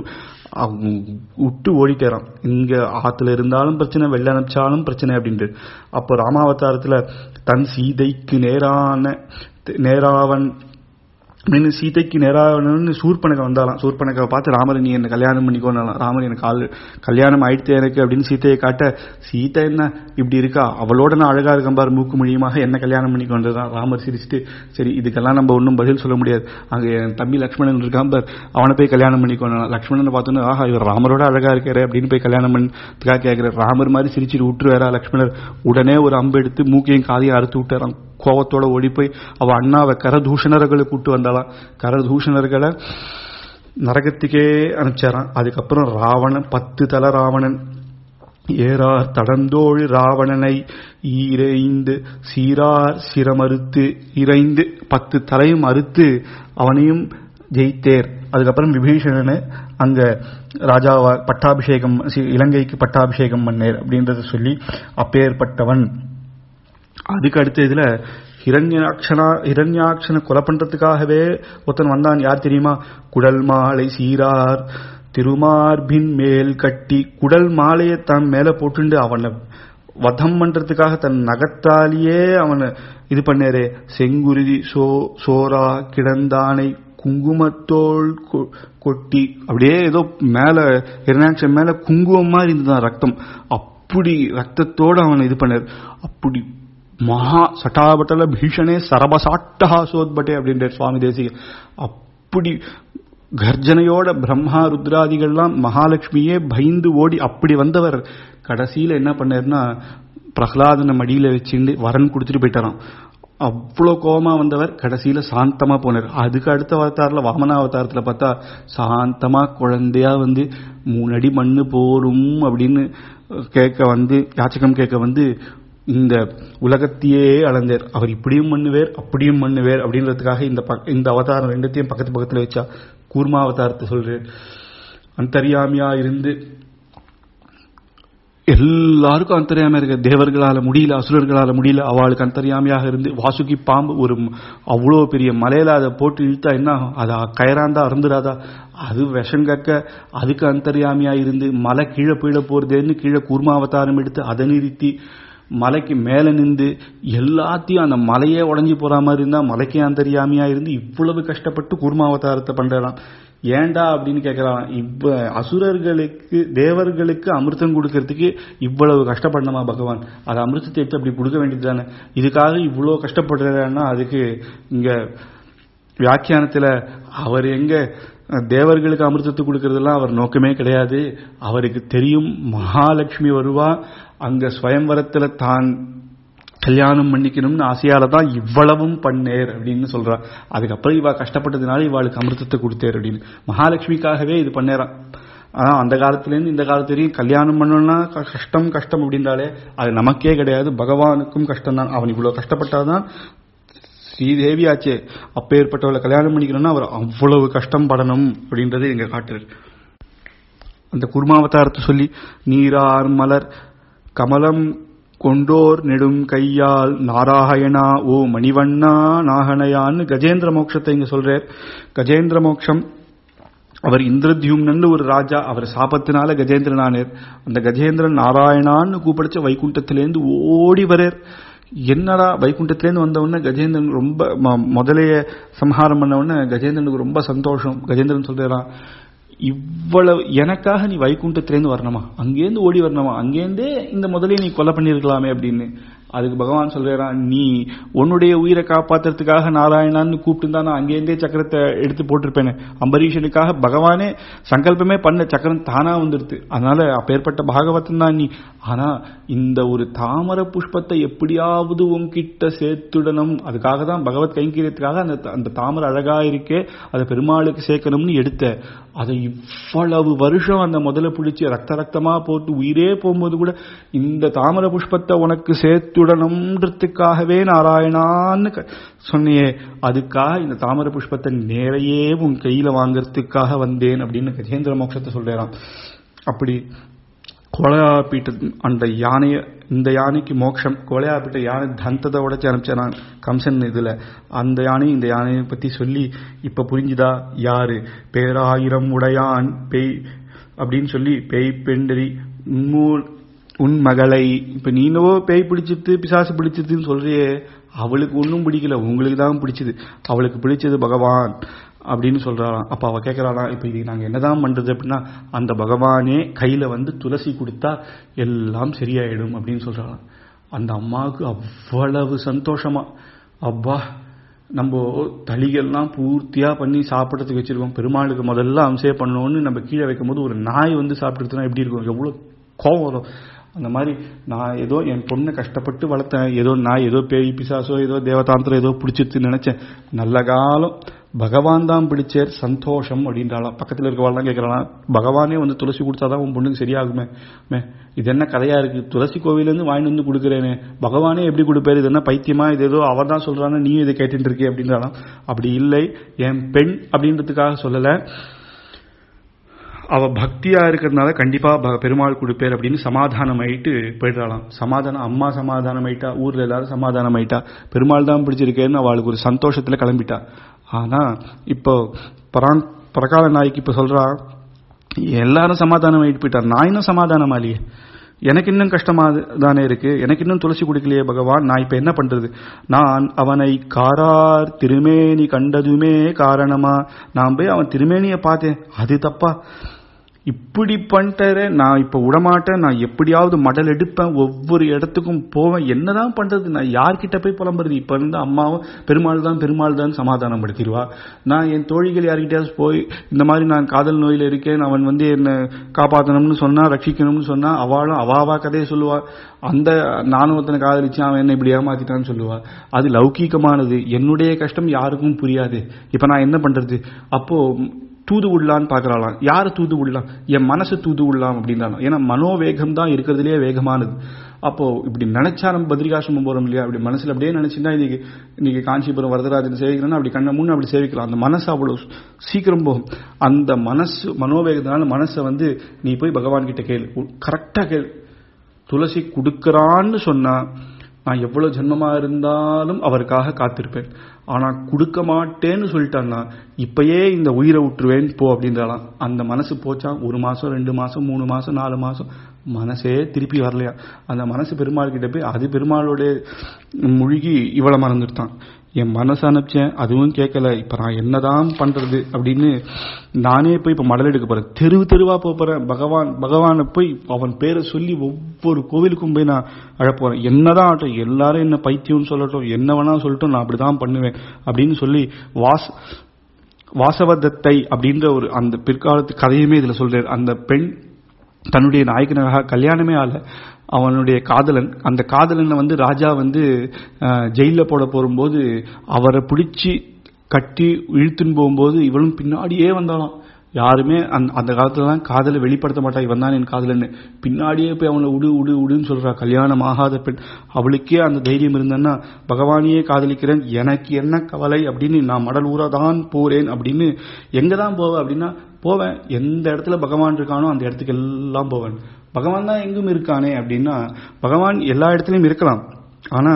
விட்டு ஓடிட்டேறான் இங்க ஆத்துல இருந்தாலும் பிரச்சனை வெள்ள அனுப்பிச்சாலும் பிரச்சனை அப்படின்ட்டு அப்போ ராமாவதாரத்துல தன் சீதைக்கு நேரான நேராவன் அப்படின்னு சீதைக்கு நேராகணும்னு சூர்பனகை வந்தாலாம் சூர்பனகை பார்த்து ராமர் நீ என்ன கல்யாணம் பண்ணிக்கோனாலாம் ராமர் எனக்கு ஆள் கல்யாணம் ஆயிடுத்தே எனக்கு அப்படின்னு சீதையை காட்ட சீதை என்ன இப்படி இருக்கா அவளோட நான் அழகா இருக்கேன் பாரு மூக்கு மொழியமாக என்ன கல்யாணம் பண்ணிக்கொண்டதான் ராமர் சிரிச்சுட்டு சரி இதுக்கெல்லாம் நம்ம ஒன்றும் பதில் சொல்ல முடியாது அங்க என் தம்பி லக்ஷ்மணன் இருக்கான் பார் அவனை போய் கல்யாணம் பண்ணிக்கோனா லக்ஷ்மணனை பார்த்தோன்னு ஆஹா இவர் ராமரோட அழகா இருக்காரு அப்படின்னு போய் கல்யாணம் பண்ணிக்காக கேட்கிறார் ராமர் மாதிரி சிரிச்சுட்டு விட்டுருவாரா லக்ஷ்மணர் உடனே ஒரு அம்பு எடுத்து மூக்கையும் காதையும் அறுத்து விட்டாராம் கோவத்தோட ஓடி போய் அவ அண்ணாவை கரதூஷணர்களை கூட்டு வந்தாலாம் கரதூஷணர்களை நரகத்துக்கே அனுப்பிச்சாராம் அதுக்கப்புறம் ராவணன் பத்து தல ராவணன் ஏறார் தடந்தோழி ராவணனை ஈரைந்து சீரார் சிரமறுத்து இறைந்து பத்து தலையும் அறுத்து அவனையும் ஜெயித்தேர் அதுக்கப்புறம் விபீஷணனு அங்க ராஜாவா பட்டாபிஷேகம் இலங்கைக்கு பட்டாபிஷேகம் பண்ணேர் அப்படின்றத சொல்லி அப்பேற்பட்டவன் அதுக்கு அடுத்த இதுல ஹிரண்யாட்சனா ஹிரண்யாட்சனை கொலை பண்றதுக்காகவே ஒருத்தன் வந்தான் யார் தெரியுமா குடல் மாலை சீரார் திருமார்பின் மேல் கட்டி குடல் மாலையை தன் மேல போட்டுண்டு அவனை வதம் பண்றதுக்காக தன் நகத்தாலேயே அவனை இது பண்ணாரு செங்குருதி சோ சோரா கிடந்தானை குங்குமத்தோள் கொட்டி அப்படியே ஏதோ மேல ஹிரண்யாட்சன் மேல குங்குமம் மாதிரி இருந்ததான் ரத்தம் அப்படி ரத்தத்தோட அவனை இது பண்ணாரு அப்படி மகா சட்டாபட்டல பீஷணே சரபசாட்டஹா சோத்பட்டே அப்படின்ற சுவாமி தேசிக அப்படி கர்ஜனையோட பிரம்மா ருத்ராதிகள்லாம் மகாலட்சுமியே பயந்து ஓடி அப்படி வந்தவர் கடைசியில என்ன பண்ணாருன்னா பிரகலாதனை மடியில வச்சுட்டு வரன் கொடுத்துட்டு போயிட்டாராம் அவ்வளோ கோபமா வந்தவர் கடைசியில சாந்தமா போனார் அதுக்கு அடுத்த அவதாரில் வாமன அவதாரத்துல பார்த்தா சாந்தமா குழந்தையா வந்து மூணு அடி மண்ணு போரும் அப்படின்னு கேட்க வந்து யாச்சகம் கேட்க வந்து இந்த உலகத்தையே அளந்தார் அவர் இப்படியும் மண்ணுவேர் அப்படியும் மண்ணுவேர் அப்படின்றதுக்காக இந்த பக்க- இந்த அவதாரம் ரெண்டுத்தையும் பக்கத்து பக்கத்துல வச்சா கூர்மா அவதாரத்தை சொல்றேன் அந்தரியாமியா இருந்து எல்லாருக்கும் அந்தரியாமையா இருக்க தேவர்களால முடியல அசுரர்களால முடியல அவளுக்கு அந்தரியாமையாக இருந்து வாசுகி பாம்பு ஒரு ம- அவ்வளோ பெரிய மலையில அதை போட்டு இழுத்தா என்ன ஆகும்? அது கயறாந்தா அறந்துடாதா அது விஷம் கக்க அதுக்கு அந்தரியாமையா இருந்து மலை கீழே பீழ போறதேன்னு கீழே கூர்மா அவதாரம் எடுத்து அதை நிறுத்தி மலைக்கு மேல நின்று எல்லாத்தையும் அந்த மலையே உடைஞ்சு போற மாதிரி இருந்தா மலைக்கே அந்தரியாமையா இருந்து இவ்வளவு கஷ்டப்பட்டு கூர்மாவதாரத்தை பண்றான் ஏன்டா அப்படின்னு கேட்கறான் இப்ப அசுரர்களுக்கு தேவர்களுக்கு அமிர்தம் கொடுக்கறதுக்கு இவ்வளவு கஷ்டப்படணுமா பகவான் அது அமிர்தத்தை எடுத்து அப்படி கொடுக்க வேண்டியது தானே இதுக்காக இவ்வளவு கஷ்டப்படுறான்னா அதுக்கு இங்க வியாக்கியானத்துல அவர் எங்க தேவர்களுக்கு அமிர்தத்தை கொடுக்கறதெல்லாம் அவர் நோக்கமே கிடையாது அவருக்கு தெரியும் மகாலட்சுமி வருவா அங்க ஸ்வயம்வரத்துல தான் கல்யாணம் பண்ணிக்கணும்னு ஆசையால தான் இவ்வளவும் பண்ணேர் அப்படின்னு சொல்றா அதுக்கப்புறம் இவ கஷ்டப்பட்டதுனால இவாளுக்கு அமிர்தத்தை கொடுத்தேர் அப்படின்னு மகாலட்சுமிக்காகவே இது பண்ணேறான் ஆனா அந்த காலத்துல இருந்து இந்த காலத்து வரையும் கல்யாணம் பண்ணணும்னா க- கஷ்டம் கஷ்டம் அப்படின்றாலே அது நமக்கே கிடையாது பகவானுக்கும் கஷ்டம் தான் அவன் இவ்வளவு கஷ்டப்பட்டாதான் ஸ்ரீதேவி ஆச்சே அப்பேற்பட்டவளை கல்யாணம் பண்ணிக்கணும்னா அவர் அவ்வளவு கஷ்டம் படணும் அப்படின்றதை இங்க காட்டுறாரு அந்த குருமாவதாரத்தை சொல்லி நீரார் மலர் கமலம் கொண்டோர் நெடும் கையால் நாராயணா ஓ மணிவண்ணா நாகனையான்னு கஜேந்திர மோட்சத்தை இங்க சொல்றார் கஜேந்திர மோட்சம் அவர் இந்திரத்யும்னு ஒரு ராஜா அவர் சாபத்தினால கஜேந்திரன் ஆனார் அந்த கஜேந்திரன் நாராயணான்னு கூப்பிடுச்ச வைகுண்டத்திலேருந்து ஓடி வரார் என்னடா வைகுண்டத்திலேருந்து வந்த உடனே கஜேந்திரன் ரொம்ப ம- முதலைய சம்ஹாரம் பண்ண உடனே கஜேந்திரனுக்கு ரொம்ப சந்தோஷம் கஜேந்திரன் சொல்றான் இவ்வளவு எனக்காக நீ வைகுண்டத்திலேருந்து வரணுமா அங்கேருந்து ஓடி வரணுமா அங்கேருந்தே இந்த முதலையை நீ கொலை பண்ணியிருக்கலாமே அப்படின்னு அதுக்கு பகவான் சொல்றான் நீ உன்னுடைய உயிரை காப்பாத்துறதுக்காக நாராயணான்னு கூப்பிட்டு நான் அங்கேருந்தே சக்கரத்தை எடுத்து போட்டிருப்பேனே அம்பரீஷனுக்காக பகவானே சங்கல்பமே பண்ண சக்கரம் தானா வந்துடுது அதனால அப்பேற்பட்ட பாகவதன் தான் நீ ஆனா இந்த ஒரு தாமர புஷ்பத்தை எப்படியாவது உன்கிட்ட சேர்த்துடணும் அதுக்காக தான் பகவத் கைங்கரியத்துக்காக அந்த அந்த தாமரை அழகா இருக்கே அதை பெருமாளுக்கு சேர்க்கணும்னு எடுத்த அதை இவ்வளவு வருஷம் அந்த முதல்ல பிடிச்சி ரத்த ரத்தமா போட்டு உயிரே போகும்போது கூட இந்த தாமர புஷ்பத்தை உனக்கு சேர்த்துடணும்ன்றதுக்காகவே நாராயணான்னு க- சொன்னியே அதுக்காக இந்த தாமர புஷ்பத்தை நேரையே உன் கையில வாங்கறதுக்காக வந்தேன் அப்படின்னு கஜேந்திர மோட்சத்தை சொல்றான் அப்படி கோலையாப்பீட்ட அந்த யானைய இந்த யானைக்கு மோட்சம் கோலையாப்பீட்ட யானை தந்தத்தை உடைச்சு அனுப்பிச்சான் கம்சன் இதுல அந்த யானை இந்த யானையை பத்தி சொல்லி இப்ப புரிஞ்சுதா யாரு பேராயிரம் உடையான் பேய் அப்படின்னு சொல்லி பேய் பெண்டரி உன்மூல் உன் மகளை இப்ப நீனவோ பேய் பிடிச்சிட்டு பிசாசு பிடிச்சதுன்னு சொல்றியே அவளுக்கு ஒன்றும் பிடிக்கல உங்களுக்கு தான் பிடிச்சது அவளுக்கு பிடிச்சது பகவான் அப்படின்னு சொல்றாராம் அப்ப அவ கேட்கறாளா இப்ப இது நாங்க என்னதான் பண்றது அப்படின்னா அந்த பகவானே கையில வந்து துளசி கொடுத்தா எல்லாம் சரியாயிடும் அப்படின்னு சொல்றாளாம் அந்த அம்மாவுக்கு அவ்வளவு சந்தோஷமா அப்பா நம்ம தளிகள்லாம் பூர்த்தியா பண்ணி சாப்பிடறதுக்கு வச்சிருக்கோம் பெருமாளுக்கு முதல்ல அம்சே பண்ணணும்னு நம்ம கீழே வைக்கும்போது ஒரு நாய் வந்து சாப்பிட்டுருச்சுன்னா எப்படி இருக்கும் எவ்வளவு கோவம் வரும் அந்த மாதிரி நான் ஏதோ என் பொண்ணை கஷ்டப்பட்டு வளர்த்தேன் ஏதோ நான் ஏதோ பேய் பிசாசோ ஏதோ தேவதாந்திரம் ஏதோ பிடிச்சிருச்சுன்னு நினைச்சேன் நல்ல காலம் பகவான் தான் பிடிச்சார் சந்தோஷம் அப்படின்றாலாம் பக்கத்தில் இருக்கவாள்லாம் கேட்கறாளாம் பகவானே வந்து துளசி கொடுத்தாதான் உன் பொண்ணுக்கு சரியாகுமே மே இது என்ன கதையா இருக்கு துளசி கோவிலேருந்து வாங்கிட்டு வந்து கொடுக்குறேனே பகவானே எப்படி கொடுப்பாரு இது என்ன பைத்தியமா இது ஏதோ அவர் தான் சொல்றான்னு நீயும் இதை கேட்டுட்டு இருக்கே அப்படின்றாலாம் அப்படி இல்லை என் பெண் அப்படின்றதுக்காக சொல்லலை அவ பக்தியா இருக்கிறதுனால கண்டிப்பா ப- பெருமாள் கொடுப்பேர் அப்படின்னு சமாதானம் ஆயிட்டு போயிடுறாளாம் சமாதானம் அம்மா சமாதானம் ஆயிட்டா ஊர்ல எல்லாரும் சமாதானம் ஆயிட்டா பெருமாள் தான் பிடிச்சிருக்கேன்னு அவளுக்கு ஒரு சந்தோஷத்துல கிளம்பிட்டா ஆனா இப்போ பராங் பரகால நாய்க்கு இப்ப சொல்றா எல்லாரும் சமாதானம் ஆயிட்டு போயிட்டா நான் இன்னும் சமாதானம் ஆலியே எனக்கு இன்னும் கஷ்டமா தானே இருக்கு எனக்கு இன்னும் துளசி குடிக்கலையே பகவான் நான் இப்ப என்ன பண்றது நான் அவனை காரார் திருமேனி கண்டதுமே காரணமா நான் போய் அவன் திருமேனியை பார்த்தேன் அது தப்பா இப்படி பண்ணிட்டாரு நான் இப்ப விடமாட்டேன் நான் எப்படியாவது மடல் எடுப்பேன் ஒவ்வொரு இடத்துக்கும் போவேன் என்னதான் பண்றது நான் யார்கிட்ட போய் புலம்புறது இப்ப இருந்து அம்மாவும் பெருமாள் தான் பெருமாள் தான் சமாதானம் படுத்திடுவா நான் என் தோழிகள் யார்கிட்டயாவது போய் இந்த மாதிரி நான் காதல் நோயில இருக்கேன் அவன் வந்து என்ன காப்பாற்றணும்னு சொன்னா ரட்சிக்கணும்னு சொன்னா அவளும் அவாவா கதையை சொல்லுவா அந்த நானும் ஒருத்தனை காதலிச்சு அவன் என்ன இப்படி ஏமாத்திட்டான்னு சொல்லுவா அது லௌகீகமானது என்னுடைய கஷ்டம் யாருக்கும் புரியாது இப்ப நான் என்ன பண்றது அப்போ தூது விடலான்னு பாக்குறாளாம் யாரை தூது விடலாம் என் மனசு தூது விடலாம் அப்படின்னாலும் ஏன்னா மனோவேகம் தான் இருக்கிறதுலே வேகமானது அப்போ இப்படி நினைச்சா நம்ம பத்ரிகாசிரமம் போறோம் இல்லையா அப்படி மனசுல அப்படியே நினைச்சுன்னா இன்னைக்கு இன்னைக்கு காஞ்சிபுரம் வரதராஜன் சேவிக்கிறோம்னா அப்படி கண்ண முன்னு அப்படி சேவிக்கலாம் அந்த மனசு அவ்வளவு சீக்கிரம் போகும் அந்த மனசு மனோவேகத்தினால மனசை வந்து நீ போய் பகவான் கிட்ட கேளு கரெக்டா கேளு துளசி கொடுக்கறான்னு சொன்னா நான் எவ்வளவு ஜென்மமா இருந்தாலும் அவருக்காக காத்திருப்பேன் ஆனா கொடுக்க மாட்டேன்னு சொல்லிட்டான்னா இப்பயே இந்த உயிரை விட்டுருவேன் போ அப்படின்றாலாம் அந்த மனசு போச்சா ஒரு மாசம் ரெண்டு மாசம் மூணு மாசம் நாலு மாசம் மனசே திருப்பி வரலையா அந்த மனசு பெருமாள் கிட்ட போய் அது பெருமாளோட முழுகி இவளை மறந்துட்டான் என் மனசு அனுப்பிச்சேன் அதுவும் கேட்கல இப்ப நான் என்னதான் பண்றது அப்படின்னு நானே போய் இப்ப மடல் எடுக்க போறேன் தெருவு தெருவா போக போறேன் பகவான் பகவானை போய் அவன் பேரை சொல்லி ஒவ்வொரு கோவிலுக்கும் போய் நான் அழப்போறேன் என்னதான் ஆகட்டும் எல்லாரும் என்ன பைத்தியம்னு சொல்லட்டும் என்ன வேணா சொல்லட்டும் நான் அப்படிதான் பண்ணுவேன் அப்படின்னு சொல்லி வாஸ் வாசவதத்தை அப்படின்ற ஒரு அந்த பிற்காலத்து கதையுமே இதுல சொல்றாரு அந்த பெண் தன்னுடைய நாயகனாக கல்யாணமே ஆல அவனுடைய காதலன் அந்த காதலனை வந்து ராஜா வந்து ஜெயில போட போகும்போது அவரை பிடிச்சி கட்டி இழுத்துன்னு போகும்போது இவளும் பின்னாடியே வந்தாலும் யாருமே அந்த காலத்துல தான் காதலை வெளிப்படுத்த மாட்டா இவன் தான் என் காதலன்னு பின்னாடியே போய் அவனை உடு உடு உடுன்னு சொல்றா கல்யாணம் ஆகாத பெண் அவளுக்கே அந்த தைரியம் இருந்தன்னா பகவானையே காதலிக்கிறேன் எனக்கு என்ன கவலை அப்படின்னு நான் மடல் ஊரா தான் போறேன் அப்படின்னு எங்க தான் போவேன் அப்படின்னா போவேன் எந்த இடத்துல பகவான் இருக்கானோ அந்த இடத்துக்கு எல்லாம் போவேன் பகவான் தான் எங்கும் இருக்கானே அப்படின்னா பகவான் எல்லா இடத்துலயும் இருக்கலாம் ஆனா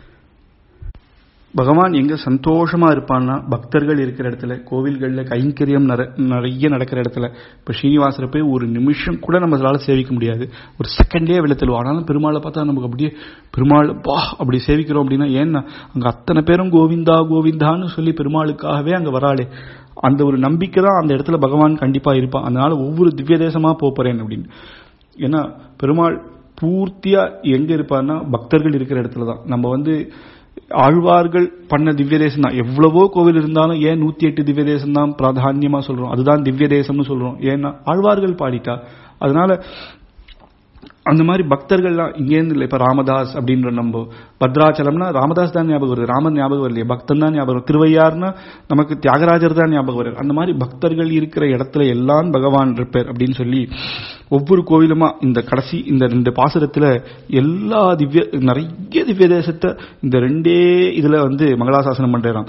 பகவான் எங்க சந்தோஷமா இருப்பான்னா பக்தர்கள் இருக்கிற இடத்துல கோவில்கள்ல கைங்கரியம் நிறைய நடக்கிற இடத்துல இப்ப ஸ்ரீனிவாசரை போய் ஒரு நிமிஷம் கூட நம்மளால சேவிக்க முடியாது ஒரு செகண்டே வெள்ளத்தில் ஆனாலும் பெருமாளை பார்த்தா நமக்கு அப்படியே பெருமாள் பா அப்படி சேவிக்கிறோம் அப்படின்னா ஏன்னா அங்க அத்தனை பேரும் கோவிந்தா கோவிந்தான்னு சொல்லி பெருமாளுக்காகவே அங்க வராளே அந்த ஒரு நம்பிக்கை தான் அந்த இடத்துல பகவான் கண்டிப்பா இருப்பான் அதனால ஒவ்வொரு திவ்ய தேசமா போறேன் அப்படின்னு ஏன்னா பெருமாள் பூர்த்தியா எங்க இருப்பார்னா பக்தர்கள் இருக்கிற இடத்துல தான் நம்ம வந்து ஆழ்வார்கள் பண்ண திவ்ய தேசம் தான் எவ்வளவோ கோவில் இருந்தாலும் ஏன் நூத்தி எட்டு திவ்ய தேசம் தான் பிராதான்யமா சொல்றோம் அதுதான் திவ்ய தேசம்னு சொல்றோம் ஏன்னா ஆழ்வார்கள் பாடிட்டா அதனால அந்த மாதிரி பக்தர்கள்லாம் இங்கேருந்து இல்லை இப்ப ராமதாஸ் அப்படின்ற நம்ம பத்ராச்சலம்னா ராமதாஸ் தான் ஞாபகம் வருது ராமன் ஞாபகம் வரலையே பக்தன் தான் ஞாபகம் திருவையார்னா நமக்கு தியாகராஜர் தான் ஞாபகம் வருது அந்த மாதிரி பக்தர்கள் இருக்கிற இடத்துல எல்லாம் பகவான் இருப்பார் அப்படின்னு சொல்லி ஒவ்வொரு கோவிலுமா இந்த கடைசி இந்த ரெண்டு பாசுரத்துல எல்லா திவ்ய நிறைய திவ்ய தேசத்தை இந்த ரெண்டே இதுல வந்து மங்களாசாசனம் பண்றான்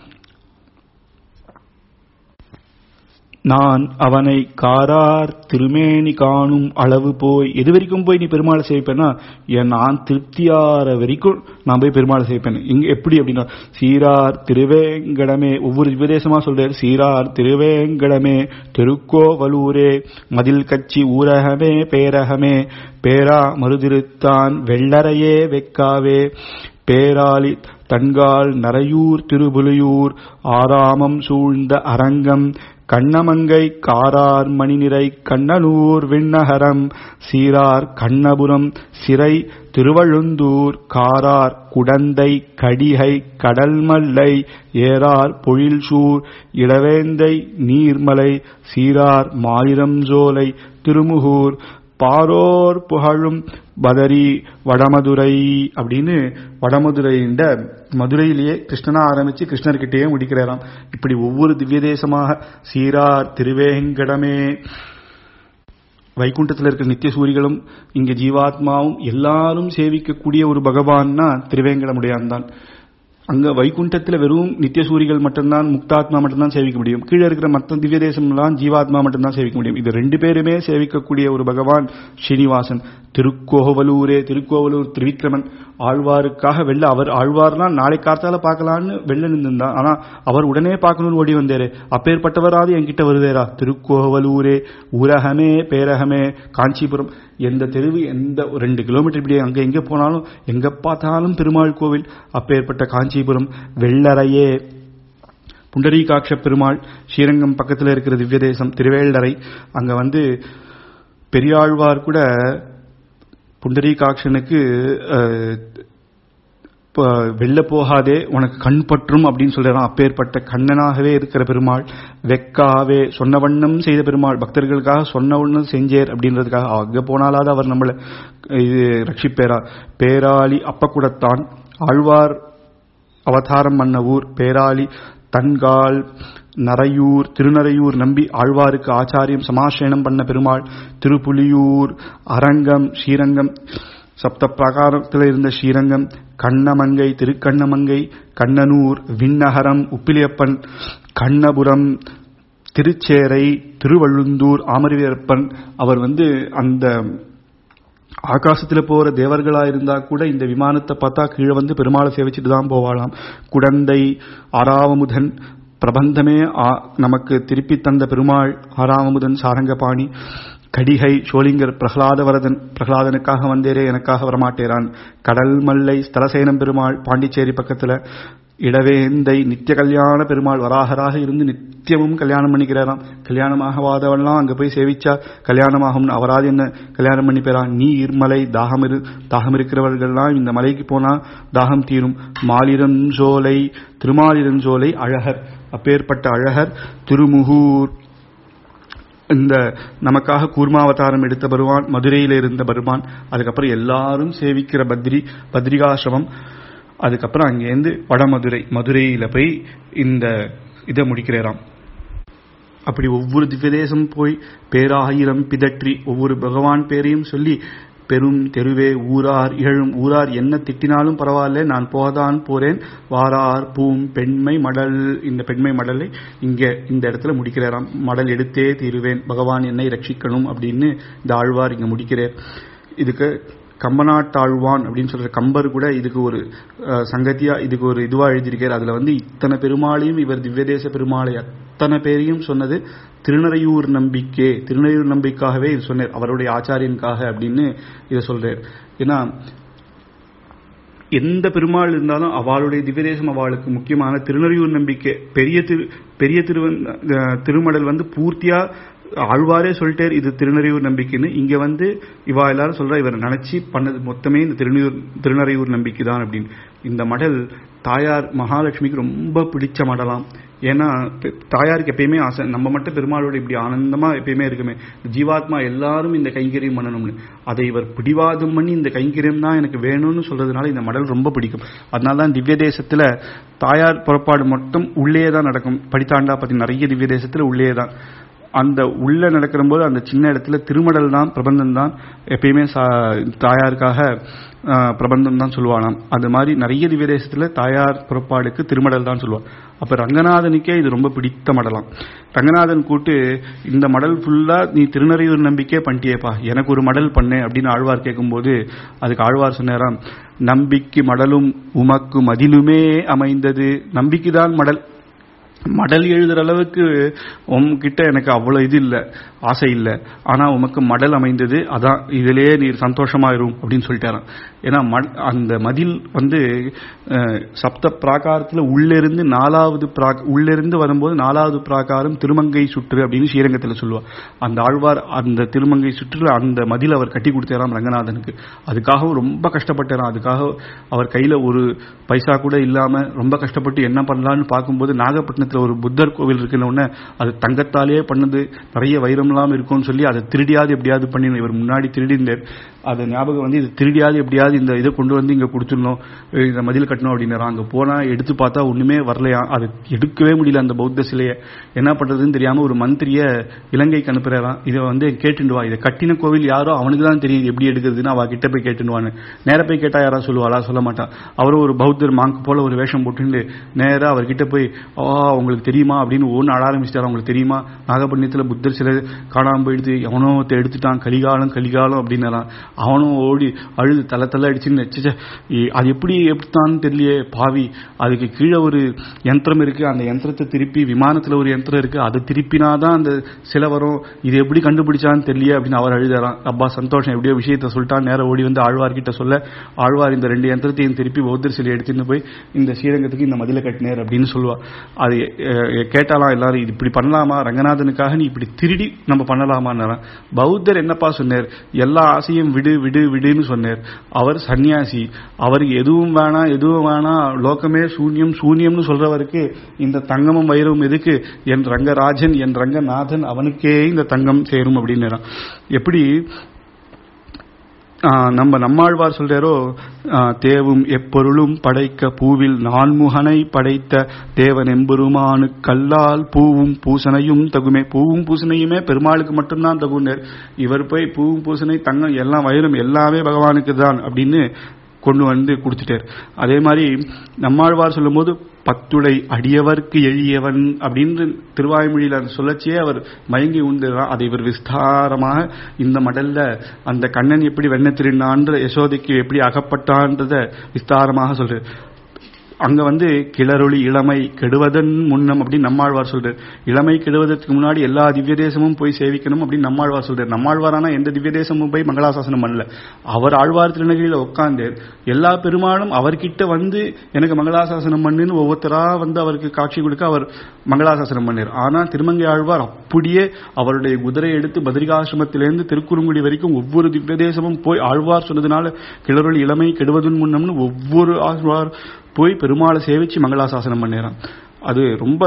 நான் அவனை காரார் திருமேனி காணும் அளவு போய் எது வரைக்கும் போய் நீ பெருமாளை சேவிப்பேன்னா நான் திருப்தியார வரைக்கும் நான் போய் பெருமாளை சேவிப்பேன் இங்க எப்படி அப்படின்னா சீரார் திருவேங்கடமே ஒவ்வொரு விதேசமா சொல்றாரு சீரார் திருவேங்கடமே திருக்கோவலூரே மதில் கட்சி ஊரகமே பேரகமே பேரா மறுதிருத்தான் வெள்ளரையே வெக்காவே பேராளி தன்கால் நரையூர் திருபுலியூர் ஆராமம் சூழ்ந்த அரங்கம் கண்ணமங்கை காரார் மணிநிறை கண்ணனூர் விண்ணகரம் சீரார் கண்ணபுரம் சிறை திருவழுந்தூர் காரார் குடந்தை கடிகை கடல்மல்லை ஏறார் பொழில்சூர் இளவேந்தை நீர்மலை சீரார் மாயிரம் ஜோலை திருமுகூர் பாரோர் புகழும் பதரி வடமதுரை அப்படின்னு வடமதுரைன்ற மதுரையிலேயே கிருஷ்ணனா ஆரம்பிச்சு கிருஷ்ணர்கிட்டயே முடிக்கிறாராம் இப்படி ஒவ்வொரு திவ்ய தேசமாக சீரார் திருவேங்கடமே வைகுண்டத்தில் இருக்கிற நித்திய சூரிகளும் இங்க ஜீவாத்மாவும் எல்லாரும் சேவிக்கக்கூடிய ஒரு பகவான்னா திருவேங்கடமுடையான் தான் அங்க வைகுண்டத்துல வெறும் நித்திய சூரிகள் மட்டும்தான் முக்தாத்மா மட்டும்தான் சேவிக்க முடியும் கீழே இருக்கிற மற்ற திவ்ய தேசம்லாம் ஜீவாத்மா மட்டும்தான் சேவிக்க முடியும் இது ரெண்டு பேருமே சேவிக்கக்கூடிய ஒரு பகவான் ஸ்ரீனிவாசன் திருக்கோவலூரே திருக்கோவலூர் திரிவிக்ரமன் ஆழ்வாருக்காக வெள்ள அவர் ஆழ்வார்லாம் நாளை காத்தால பார்க்கலான்னு வெள்ள நின்றுந்தான் ஆனா அவர் உடனே பார்க்கணும்னு ஓடி வந்தாரு அப்பேற்பட்டவராது என்கிட்ட வருவேரா திருக்கோவலூரே ஊரகமே பேரகமே காஞ்சிபுரம் எந்த தெருவு எந்த ரெண்டு கிலோமீட்டர் இப்படி அங்க எங்க போனாலும் எங்க பார்த்தாலும் பெருமாள் கோவில் அப்பேற்பட்ட காஞ்சிபுரம் வெள்ளறையே புண்டரீகாட்ச பெருமாள் ஸ்ரீரங்கம் பக்கத்தில் இருக்கிற திவ்ய தேசம் திருவேள்ளரை அங்க வந்து பெரியாழ்வார் கூட புண்டரீகாட்சனுக்கு அஹ், ப- வெளில போகாதே உனக்கு கண் பற்றும் அப்படின்னு சொல்றான் அப்பேற்பட்ட கண்ணனாகவே இருக்கிற பெருமாள் வெக்காவே சொன்ன வண்ணம் செய்த பெருமாள் பக்தர்களுக்காக சொன்ன வண்ணம் செஞ்சேர் அப்படின்றதுக்காக அங்க போனாலாவது அவர் நம்மளை இது ரட்சிப்பேரா பேராளி அப்பக்குடத்தான் ஆழ்வார் அவதாரம் பண்ண ஊர் பேராளி தன்கால் நரையூர் திருநரையூர் நம்பி ஆழ்வாருக்கு ஆச்சாரியம் சமாசேனம் பண்ண பெருமாள் திருப்புலியூர் அரங்கம் ஸ்ரீரங்கம் சப்த பிரகாரத்தில் இருந்த ஸ்ரீரங்கம் கண்ணமங்கை திருக்கண்ணமங்கை கண்ணனூர் விண்ணகரம் உப்பிலியப்பன் கண்ணபுரம் திருச்சேரை திருவள்ளுந்தூர் ஆமரிவேற்பன் அவர் வந்து அந்த ஆகாசத்துல போற தேவர்களா இருந்தா கூட இந்த விமானத்தை பார்த்தா கீழே வந்து பெருமாளை சேவிச்சுட்டு தான் போவாளாம் குடந்தை ஆறாவமுதன் பிரபந்தமே ஆ- நமக்கு திருப்பி தந்த பெருமாள் ஆறாவமுதன் சாரங்கபாணி கடிகை சோளிங்கர் பிரகலாதவரதன் பிரகலாதனுக்காக வந்தேரே எனக்காக வரமாட்டேரான் கடல் மல்லை ஸ்தலசேனம் பெருமாள் பாண்டிச்சேரி பக்கத்துல இடவேந்தை நித்திய கல்யாண பெருமாள் வராகராக இருந்து நித்தியமும் கல்யாணம் பண்ணிக்கிறாராம் கல்யாணமாகவாதவெல்லாம் அங்க போய் சேவிச்சா கல்யாணமாகும்னு அவராது என்ன கல்யாணம் பண்ணி பெறான் நீர் மலை தாகம் இரு தாகம் இருக்கிறவர்கள்லாம் இந்த மலைக்கு போனா தாகம் தீரும் மாலிரஞ்சோலை திருமாலிரஞ்சோலை அழகர் அப்பேற்பட்ட அழகர் திருமுகூர் இந்த நமக்காக கூர்மாவதாரம் எடுத்த பருவான் மதுரையில இருந்த பருவான் அதுக்கப்புறம் எல்லாரும் சேவிக்கிற பத்ரி பத்ரிகாசிரமம் அதுக்கப்புறம் அங்கேருந்து வடமதுரை மதுரையில போய் இந்த இதை முடிக்கிறாராம் அப்படி ஒவ்வொரு திவ்யதேசம் போய் பேராயிரம் பிதற்றி ஒவ்வொரு பகவான் பேரையும் சொல்லி பெரும் தெருவே ஊரார் இகழும் ஊரார் என்ன திட்டினாலும் பரவாயில்ல நான் போகதான் போறேன் வாரார் பூம் பெண்மை மடல் இந்த பெண்மை மடலை இங்க இந்த இடத்துல முடிக்கிறாராம் மடல் எடுத்தே தீருவேன் பகவான் என்னை ரட்சிக்கணும் அப்படின்னு இந்த ஆழ்வார் இங்க முடிக்கிறார் இதுக்கு கம்பநாட்டாழ்வான் அப்படின்னு சொல்ற கம்பர் கூட இதுக்கு ஒரு அஹ், சங்கத்தியா இதுக்கு ஒரு இதுவா எழுதியிருக்கார் அதுல வந்து இத்தனை பெருமாளையும் இவர் திவ்யதேச பெருமாளை அத்தனை பேரையும் சொன்னது திருநறையூர் நம்பிக்கை திருநறையூர் நம்பிக்காகவே இது சொன்னார் அவருடைய ஆச்சாரியனுக்காக அப்படின்னு இதை சொல்றார் ஏன்னா எந்த பெருமாள் இருந்தாலும் அவளுடைய திவ்யதேசம் அவளுக்கு முக்கியமான திருநறையூர் நம்பிக்கை பெரிய திரு பெரிய திருவன் அஹ், திருமடல் வந்து பூர்த்தியா ஆழ்வாரே சொல்லிட்டார் இது திருநறையூர் நம்பிக்கைன்னு இங்க வந்து இவா எல்லாரும் சொல்றா இவர் நினைச்சு பண்ணது மொத்தமே இந்த திருநறையூர் திருநறையூர் நம்பிக்கை தான் அப்படின்னு இந்த மடல் தாயார் மகாலட்சுமிக்கு ரொம்ப பிடிச்ச மடலாம் ஏன்னா பெ- தாயாருக்கு எப்பயுமே ஆசை நம்ம மட்டும் பெருமாளோட இப்படி ஆனந்தமா எப்பயுமே இருக்குமே ஜீவாத்மா எல்லாரும் இந்த கைங்கரியம் பண்ணணும்னு அதை இவர் பிடிவாதம் பண்ணி இந்த கைங்கரியம் தான் எனக்கு வேணும்னு சொல்றதுனால இந்த மடல் ரொம்ப பிடிக்கும் அதனால தான் திவ்ய தேசத்துல தாயார் புறப்பாடு மட்டும் உள்ளே தான் நடக்கும் படித்தாண்டா பத்தி நிறைய திவ்ய தேசத்துல உள்ளே தான் அந்த உள்ள நடக்கிற போது அந்த சின்ன இடத்துல திருமடல் தான் பிரபந்தம் தான் எப்பயுமே சா- தாயாருக்காக ஆ, பிரபந்தம் தான் சொல்லுவானாம் அது மாதிரி நிறைய திவ்ய தேசத்துல தாயார் புறப்பாடுக்கு திருமடல் தான் சொல்லுவான் அப்ப ரங்கநாதனுக்கே இது ரொம்ப பிடித்த மடலாம் ரங்கநாதன் கூட்டு இந்த மடல் ஃபுல்லா நீ திருநறையூர் நம்பிக்கை பண்ணிட்டியேப்பா எனக்கு ஒரு மடல் பண்ணு அப்படின்னு ஆழ்வார் கேட்கும்போது அதுக்கு ஆழ்வார் சொன்னாராம் நம்பிக்கை மடலும் உமக்கு மதிலுமே அமைந்தது நம்பிக்கைதான் மடல் மடல் எழுதுற அளவுக்கு உன்கிட்ட எனக்கு அவ்வளவு இது இல்ல ஆசை இல்ல ஆனா உமக்கு மடல் அமைந்தது அதான் இதிலேயே நீர் சந்தோஷமா இரும் அப்படின்னு சொல்லிட்டாராம் ஏன்னா மட- அந்த மதில் வந்து அஹ், சப்த பிராகாரத்துல உள்ளிருந்து நாலாவது பிரா- உள்ளிருந்து வரும்போது நாலாவது பிராகாரம் திருமங்கை சுற்று அப்படின்னு ஸ்ரீரங்கத்துல சொல்லுவா அந்த ஆழ்வார் அந்த திருமங்கை சுற்றுல அந்த மதில் அவர் கட்டி கொடுத்தாராம் ரங்கநாதனுக்கு அதுக்காகவும் ரொம்ப கஷ்டப்பட்டாராம் அதுக்காக அவர் கையில ஒரு பைசா கூட இல்லாம ரொம்ப கஷ்டப்பட்டு என்ன பண்ணலாம்னு பார்க்கும்போது நாகப்பட்டினத்துல ஒரு புத்தர் கோவில் இருக்குன்னு உடனே அது தங்கத்தாலேயே பண்ணது நிறைய வைரம்லாம் இருக்கும்னு சொல்லி அதை திருடியாவது எப்படியாவது பண்ணி இவர் முன்னாடி திருடிந்தார் அது ஞாபகம் வந்து இது திருடியாவது எப்படியாவது இந்த இதை கொண்டு வந்து இங்க கொடுத்துடணும் இந்த மதில் கட்டணும் அப்படின்னாரா அங்க போனா எடுத்து பார்த்தா ஒண்ணுமே வரலையா அது எடுக்கவே முடியல அந்த பௌத்த சிலையை என்ன பண்றதுன்னு தெரியாம ஒரு மந்திரிய இலங்கைக்கு அனுப்புறாராம் இதை வந்து கேட்டுண்டு வா இதை கட்டின கோவில் யாரோ அவனுக்கு தான் தெரியும் இது எப்படி எடுக்கிறதுன்னு அவ கிட்ட போய் கேட்டுடுவான்னு நேர போய் கேட்டா யாரா சொல்லுவாளா சொல்ல மாட்டா அவரும் ஒரு பௌத்தர் மாங்க் போல ஒரு வேஷம் போட்டுண்டு நேரா அவர்கிட்ட போய் ஆ உங்களுக்கு தெரியுமா அப்படின்னு ஒன்று அழ ஆரம்பிச்சிட்டாரு உங்களுக்கு தெரியுமா நாகப்பட்டினத்துல புத்தர் சிலை காணாம போயிடுது எவனோ ஒருத்தன் எடுத்துட்டான் கலிகாலம் கலிகாலம் அப்படின்னாராம் அவனும் ஓடி அழுது தலை தலை அடிச்சுன்னு ச்சே, இ- அது எப்படி எப்படித்தான் தெரியலையே பாவி அதுக்கு கீழே ஒரு யந்திரம் இருக்கு அந்த யந்திரத்தை திருப்பி விமானத்துல ஒரு யந்திரம் இருக்கு அதை திருப்பினாதான் அந்த சிலை வரும் இது எப்படி கண்டுபிடிச்சான்னு தெரியல அப்படின்னு அவர் அழுதாராம் அப்பா சந்தோஷம் எப்படியோ விஷயத்த சொல்லிட்டான் நேரம் ஓடி வந்து ஆழ்வார்கிட்ட சொல்ல ஆழ்வார் இந்த ரெண்டு யந்திரத்தையும் திருப்பி பௌத்தர் சிலை எடுத்துன்னு போய் இந்த ஸ்ரீரங்கத்துக்கு இந்த மதில கட்டினார் அப்படின்னு சொல்லுவா அது அஹ், கேட்டாலாம் எல்லாரும் இது இப்படி பண்ணலாமா ரங்கநாதனுக்காக நீ இப்படி திருடி நம்ம பண்ணலாமான்னாராம் பௌத்தர் என்னப்பா சொன்னார் எல்லா ஆசையும் விடு விடு விடுன்னு சொன்னார் அவர் சன்னியாசி அவருக்கு எதுவும் வேணாம் எதுவும் வேணாம் லோகமே சூன்யம் சூன்யம்னு சொல்றவருக்கு இந்த தங்கமும் வைரவும் எதுக்கு என் ரங்கராஜன் என் ரங்கநாதன் அவனுக்கே இந்த தங்கம் சேரும் அப்படின்னு எப்படி ஆ, நம்ம நம்மாழ்வார் சொல்றாரோ ஆ, தேவும் எப்பொருளும் படைக்க பூவில் நான்முகனை படைத்த தேவன் எம்பெருமானு கல்லால் பூவும் பூசனையும் தகுமே பூவும் பூசனையுமே பெருமாளுக்கு மட்டும்தான் தகுனர் இவர் போய் பூவும் பூசனை தங்கம் எல்லாம் வயிறும் எல்லாமே பகவானுக்கு தான் அப்படின்னு கொண்டு வந்து கொடுத்துட்டார் அதே மாதிரி நம்மாழ்வார் சொல்லும்போது பத்துடை அடியவர்க்கு எளியவன் அப்படின்னு திருவாய்மொழியில் அந்த சொல்லச்சியே அவர் மயங்கி உண்டுறார் அதை இவர் விஸ்தாரமாக இந்த மடல்ல அந்த கண்ணன் எப்படி வெண்ண திருநான்ற யசோதைக்கு எப்படி அகப்பட்டான்றத விஸ்தாரமாக சொல்றார் அங்க வந்து கிளறொளி இளமை கெடுவதன் முன்னம் அப்படின்னு நம்மாழ்வார் சொல்றார் இளமை கெடுவதற்கு முன்னாடி எல்லா திவ்ய தேசமும் போய் சேவிக்கணும் அப்படின்னு நம்மாழ்வார் சொல்றார் நம்மாழ்வாரானா எந்த திவ்ய தேசமும் போய் மங்களாசாசனம் பண்ணல அவர் ஆழ்வார் திருநகரியில உட்கார்ந்து எல்லா பெருமாளும் அவர்கிட்ட வந்து எனக்கு மங்களாசாசனம் பண்ணுன்னு ஒவ்வொருத்தரா வந்து அவருக்கு காட்சி கொடுக்க அவர் மங்களாசாசனம் பண்ணார் ஆனா திருமங்கை ஆழ்வார் அப்படியே அவருடைய குதிரை எடுத்து பத்ரிகாசிரமத்திலிருந்து திருக்குறுங்குடி வரைக்கும் ஒவ்வொரு திவ்ய தேசமும் போய் ஆழ்வார் சொன்னதுனால கிளறொளி இளமை கெடுவதன் முன்னம்னு ஒவ்வொரு ஆழ்வார் போய் பெருமாளை சேவிச்சு மங்களாசாசனம் பண்ணிறான் அது ரொம்ப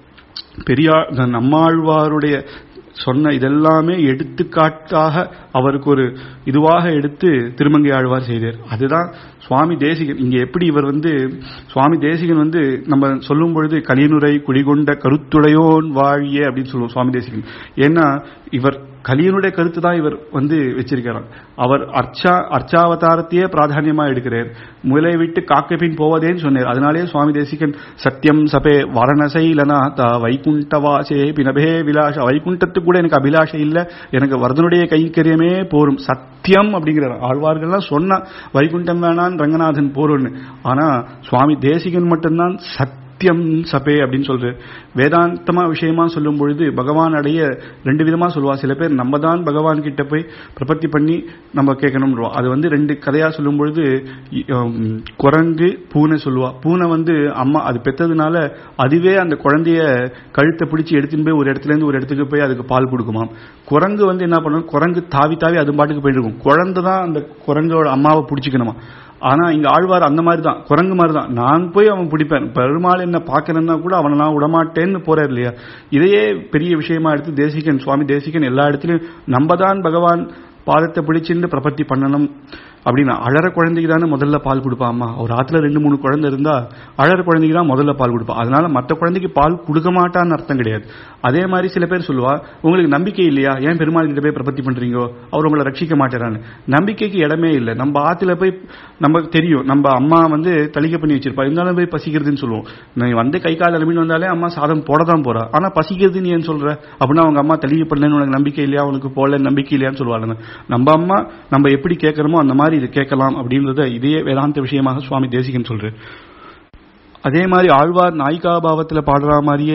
பெரியா நம்மாழ்வாருடைய சொன்ன இதெல்லாமே எடுத்துக்காட்டாக அவருக்கு ஒரு இதுவாக எடுத்து திருமங்கை ஆழ்வார் செய்தார் அதுதான் சுவாமி தேசிகன் இங்க எப்படி இவர் வந்து சுவாமி தேசிகன் வந்து நம்ம சொல்லும் பொழுது கலியனுரை குடிகொண்ட கருத்துடையோன் வாழிய அப்படின்னு சொல்லுவோம் சுவாமி தேசிகன் ஏன்னா இவர் கலியனுடைய கருத்து தான் இவர் வந்து வச்சிருக்கிறார் அவர் அர்ச்சா அர்ச்சாவதாரத்தையே பிராதானியமா எடுக்கிறார் முலை விட்டு காக்கை பின் போவதேன்னு சொன்னார் அதனாலே சுவாமி தேசிகன் சத்தியம் சபே வரணசைலனா த வைகுண்டவாசே பினபே விலாச வைகுண்டத்துக்கு கூட எனக்கு அபிலாஷை இல்ல எனக்கு வரதனுடைய கைங்கரியமே போரும் சத்தியம் அப்படிங்கிறார் ஆழ்வார்கள்லாம் சொன்னா வைகுண்டம் வேணான் ரங்கநாதன் போரும்னு ஆனா சுவாமி தேசிகன் மட்டும்தான் சத்தியம் சபே அப்படின்னு சொல்றாரு வேதாந்தமா விஷயமா சொல்லும் பொழுது பகவான் அடைய ரெண்டு விதமா சொல்லுவா சில பேர் நம்ம தான் பகவான் கிட்ட போய் பிரபத்தி பண்ணி நம்ம கேட்கணும் அது வந்து ரெண்டு கதையா சொல்லும் பொழுது இ- உம், குரங்கு பூனை சொல்லுவா பூனை வந்து அம்மா அது பெத்ததுனால அதுவே அந்த குழந்தைய கழுத்தை பிடிச்சி எடுத்துன்னு போய் ஒரு இடத்துல இருந்து ஒரு இடத்துக்கு போய் அதுக்கு பால் கொடுக்குமாம் குரங்கு வந்து என்ன பண்ணும் குரங்கு தாவி தாவி அது பாட்டுக்கு போயிட்டு இருக்கும் குழந்தை தான் அந்த குரங்கோட அம்மாவை பிடிச்சிக்கணுமா ஆனா இங்க ஆழ்வார் அந்த மாதிரி தான் குரங்கு மாதிரி தான் நான் போய் அவன் பிடிப்பேன் பெருமாள் என்ன பார்க்கறேன்னா கூட அவனை நான் விடமாட்டேன்னு போறார் இல்லையா இதையே பெரிய விஷயமா எடுத்து தேசிகன் சுவாமி தேசிகன் எல்லா இடத்துலயும் நம்ம தான் பகவான் பாதத்தை பிடிச்சிருந்து பிரபத்தி பண்ணணும் அப்படின்னு அழற குழந்தைக்கு தானே முதல்ல பால் கொடுப்பா அம்மா ஒரு ஆத்துல ரெண்டு மூணு குழந்தை இருந்தா அழற குழந்தைக்கு தான் முதல்ல பால் கொடுப்பா அதனால மற்ற குழந்தைக்கு பால் கொடுக்க மாட்டான்னு அர்த்தம் கிடையாது அதே மாதிரி சில பேர் சொல்லுவா உங்களுக்கு நம்பிக்கை இல்லையா ஏன் பெருமாள் கிட்ட போய் பிரபத்தி பண்றீங்கோ அவர் உங்களை ரட்சிக்க மாட்டேறான்னு நம்பிக்கைக்கு இடமே இல்லை நம்ம ஆத்துல போய் நமக்கு தெரியும் நம்ம அம்மா வந்து தளிக்க பண்ணி வச்சிருப்பா இருந்தாலும் போய் பசிக்கிறதுன்னு சொல்லுவோம் நீ வந்து கை கால் அலுமின்னு வந்தாலே அம்மா சாதம் போட தான் போறா ஆனா பசிக்கிறதுன்னு ஏன் சொல்ற அப்படின்னா அவங்க அம்மா தளிக்க பண்ணலன்னு உனக்கு நம்பிக்கை இல்லையா உனக்கு போடல நம்பிக்கை இல்லையான்னு சொல்லுவாங்க நம்ம அம்மா நம்ம எப்படி கேட்கறோமோ அந்த மாதிரி இது கேட்கலாம் அப்படின்றத இதே வேதாந்த விஷயமாக சுவாமி தேசிகன் சொல்றாரு அதே மாதிரி ஆழ்வார் நாயிகா பாவத்துல பாடுற மாதிரியே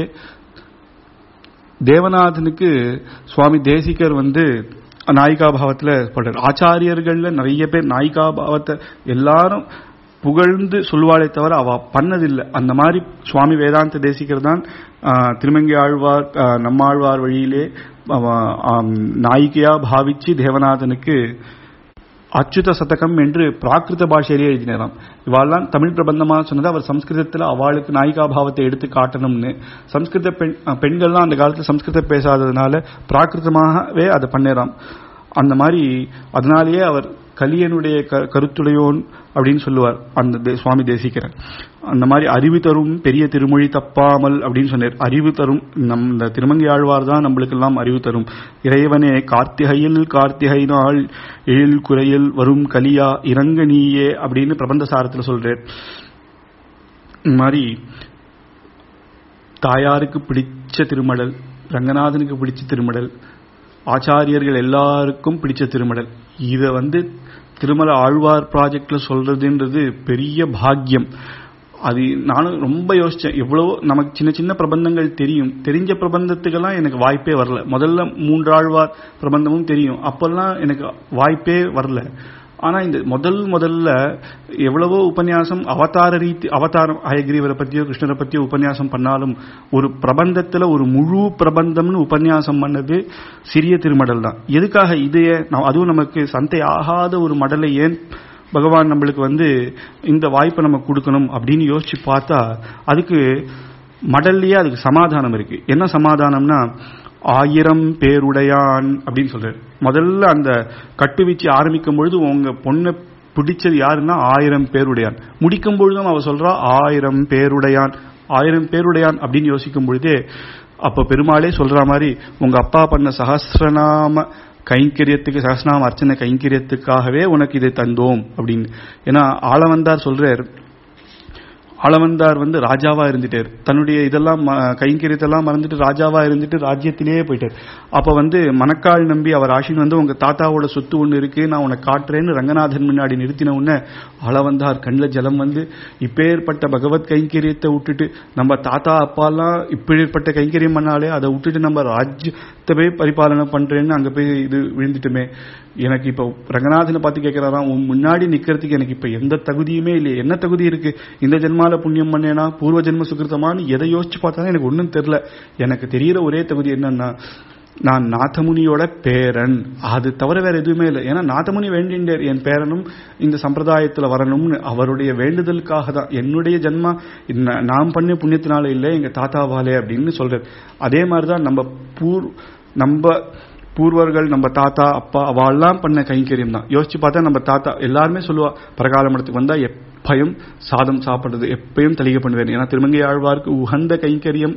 தேவநாதனுக்கு சுவாமி தேசிகர் வந்து நாயிகா பாவத்துல பாடுறார் ஆச்சாரியர்கள்ல நிறைய பேர் நாயிகா பாவத்தை எல்லாரும் புகழ்ந்து சொல்வாளே தவிர அவ பண்ணதில்லை அந்த மாதிரி சுவாமி வேதாந்த தேசிகர் தான் ஆ, திருமங்கை ஆழ்வார் ஆ, நம்மாழ்வார் வழியிலே அவ, ஆம், நாயிகையா பாவிச்சு தேவநாதனுக்கு அச்சுத சதகம் என்று பிராகிருத பாஷையிலே எழுதினாராம் இவாள்லாம் தமிழ் பிரபந்தமா சொன்னது அவர் சம்ஸ்கிருதத்துல அவளுக்கு நாயிகா பாவத்தை எடுத்து காட்டணும்னு சம்ஸ்கிருத பெண் அஹ் பெண்கள்லாம் அந்த காலத்துல சம்ஸ்கிருதம் பேசாததுனால பிராகிருதமாகவே அதை பண்ணேராம் அந்த மாதிரி அதனாலேயே அவர் கலியனுடைய க- கருத்துடையோன் அப்படின்னு சொல்லுவார் அந்த தே- சுவாமி தேசிக்கிறர் அந்த மாதிரி அறிவு தரும் பெரிய திருமொழி தப்பாமல் அப்படின்னு சொன்னார் அறிவு தரும் நம் இந்த திருமங்கை ஆழ்வார் தான் நம்மளுக்கெல்லாம் அறிவு தரும் இறைவனே கார்த்திகையில் கார்த்திகை நாள் எழில் குறையில் வரும் கலியா இறங்க நீயே அப்படின்னு பிரபந்த சாரத்தில் சொல்றார் இந்த மாதிரி தாயாருக்கு பிடிச்ச திருமடல் ரங்கநாதனுக்கு பிடிச்ச திருமடல் ஆச்சாரியர்கள் எல்லாருக்கும் பிடிச்ச திருமடல் இத வந்து திருமல ஆழ்வார் ப்ராஜெக்ட்ல சொல்றதுன்றது பெரிய பாக்கியம் அது நானும் ரொம்ப யோசிச்சேன் எவ்வளவோ நமக்கு சின்ன சின்ன பிரபந்தங்கள் தெரியும் தெரிஞ்ச பிரபந்தத்துக்கெல்லாம் எனக்கு வாய்ப்பே வரல முதல்ல மூன்றாழ்வார் பிரபந்தமும் தெரியும் அப்பெல்லாம் எனக்கு வாய்ப்பே வரல ஆனா இந்த முதல் முதல்ல எவ்வளவோ உபன்யாசம் அவதார ரீதி அவதாரம் அயகிரிவரை பத்தியோ கிருஷ்ணரை பத்தியோ உபன்யாசம் பண்ணாலும் ஒரு பிரபந்தத்துல ஒரு முழு பிரபந்தம்னு உபன்யாசம் பண்ணது சிறிய திருமடல் தான் எதுக்காக இதையே நான் அதுவும் நமக்கு சந்தை ஆகாத ஒரு மடலை ஏன் பகவான் நம்மளுக்கு வந்து இந்த வாய்ப்பை நம்ம கொடுக்கணும் அப்படின்னு யோசிச்சு பார்த்தா அதுக்கு மடல்லையே அதுக்கு சமாதானம் இருக்கு என்ன சமாதானம்னா ஆயிரம் பேருடையான் அப்படின்னு சொல்றாரு முதல்ல அந்த கட்டுவீச்சு ஆரம்பிக்கும் பொழுது உங்க பொண்ணை பிடிச்சது யாருன்னா ஆயிரம் பேருடையான் முடிக்கும் பொழுதும் அவ சொல்றா ஆயிரம் பேருடையான் ஆயிரம் பேருடையான் அப்படின்னு யோசிக்கும் பொழுதே அப்ப பெருமாளே சொல்ற மாதிரி உங்க அப்பா பண்ண சகசிரநாம கைங்கரியத்துக்கு சகசிரநாம அர்ச்சனை கைங்கரியத்துக்காகவே உனக்கு இதை தந்தோம் அப்படின்னு ஏன்னா ஆளவந்தார் சொல்றார் ஆளவந்தார் வந்து ராஜாவா இருந்துட்டார் தன்னுடைய இதெல்லாம் கைங்கரியத்தெல்லாம் மறந்துட்டு ராஜாவா இருந்துட்டு ராஜ்யத்திலேயே போயிட்டார் அப்ப வந்து மணக்கால் நம்பி அவர் ஆஷின் வந்து உங்க தாத்தாவோட சொத்து ஒண்ணு இருக்கு நான் உனக்கு காட்டுறேன்னு ரங்கநாதன் முன்னாடி நிறுத்தின உடனே ஆளவந்தார் கண்ணில் ஜலம் வந்து இப்பேற்பட்ட பகவத் கைங்கரியத்தை விட்டுட்டு நம்ம தாத்தா அப்பாலாம் இப்பேற்பட்ட கைங்கரியம் பண்ணாலே அதை விட்டுட்டு நம்ம ராஜ்யத்தை போய் பரிபாலனை பண்றேன்னு அங்க போய் இது விழுந்துட்டுமே எனக்கு இப்ப ரங்கநாதனை பார்த்து கேட்கிறாராம் உன் முன்னாடி நிக்கிறதுக்கு எனக்கு இப்ப எந்த தகுதியுமே இல்லையே என்ன தகுதி இருக்கு இந்த ஜென்மால புண்ணியம் பண்ணேனா பூர்வ ஜென்ம சுகிருத்தமான்னு எதை யோசிச்சு பார்த்தாலும் எனக்கு ஒன்றும் தெரியல எனக்கு தெரியற ஒரே தகுதி என்னன்னா நான் நாதமுனியோட பேரன் அது தவிர வேற எதுவுமே இல்லை ஏன்னா நாதமுனி வேண்டின்றார் என் பேரனும் இந்த சம்பிரதாயத்துல வரணும்னு அவருடைய வேண்டுதலுக்காக தான் என்னுடைய ஜென்மா நாம் பண்ண புண்ணியத்தினால இல்லை எங்க தாத்தாவாலே அப்படின்னு சொல்றார் அதே மாதிரிதான் நம்ம பூர் நம்ம பூர்வர்கள் நம்ம தாத்தா அப்பா அவெல்லாம் பண்ண கைங்கரியம் தான் யோசிச்சு பார்த்தா நம்ம தாத்தா எல்லாருமே சொல்லுவா பரகால மடத்துக்கு வந்தா எப்பயும் சாதம் சாப்பிடுறது எப்பயும் தளிகை பண்ணுவேன் ஏன்னா திருமங்கை ஆழ்வாருக்கு உகந்த கைங்கரியம்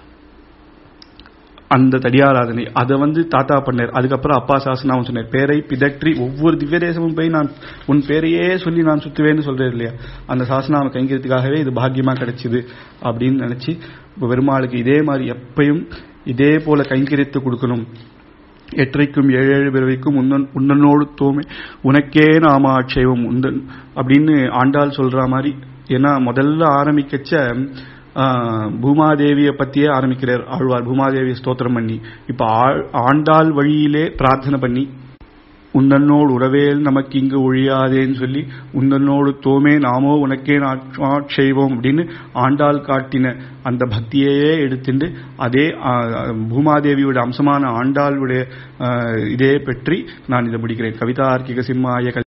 அந்த தடியாராதனை அதை வந்து தாத்தா பண்ணார் அதுக்கப்புறம் அப்பா சாசனாவும் சொன்னார் பேரை பிதற்றி ஒவ்வொரு திவ்ய தேசமும் போய் நான் உன் பேரையே சொல்லி நான் சுத்துவேன்னு சொல்றேன் இல்லையா அந்த சாசனாவை கைங்கிறதுக்காகவே இது பாக்கியமா கிடைச்சிது அப்படின்னு நினைச்சு பெருமாளுக்கு இதே மாதிரி எப்பயும் இதே போல கைங்கரியத்தை கொடுக்கணும் எற்றைக்கும் ஏழு ஏழு பிறவைக்கும் உன்னன் உன்னனோடு தோமே உனக்கே நாம ஆட்சேபம் உந்தன் அப்படின்னு ஆண்டாள் சொல்ற மாதிரி ஏன்னா முதல்ல ஆரம்பிக்கச்ச பூமாதேவியை பத்தியே ஆரம்பிக்கிறார் ஆழ்வார் பூமாதேவியை ஸ்தோத்திரம் பண்ணி இப்ப ஆண்டாள் வழியிலே பிரார்த்தனை பண்ணி உந்தன்னோடு உறவேல் நமக்கு இங்கு ஒழியாதேன்னு சொல்லி உந்தன்னோடு தோமே நாமோ உனக்கே செய்வோம் அப்படின்னு ஆண்டாள் காட்டின அந்த பக்தியையே எடுத்துட்டு அதே பூமாதேவியோட அம்சமான ஆண்டாளுடைய இதே பற்றி நான் இதை முடிக்கிறேன் கவிதார்க்கிக சிம்மாய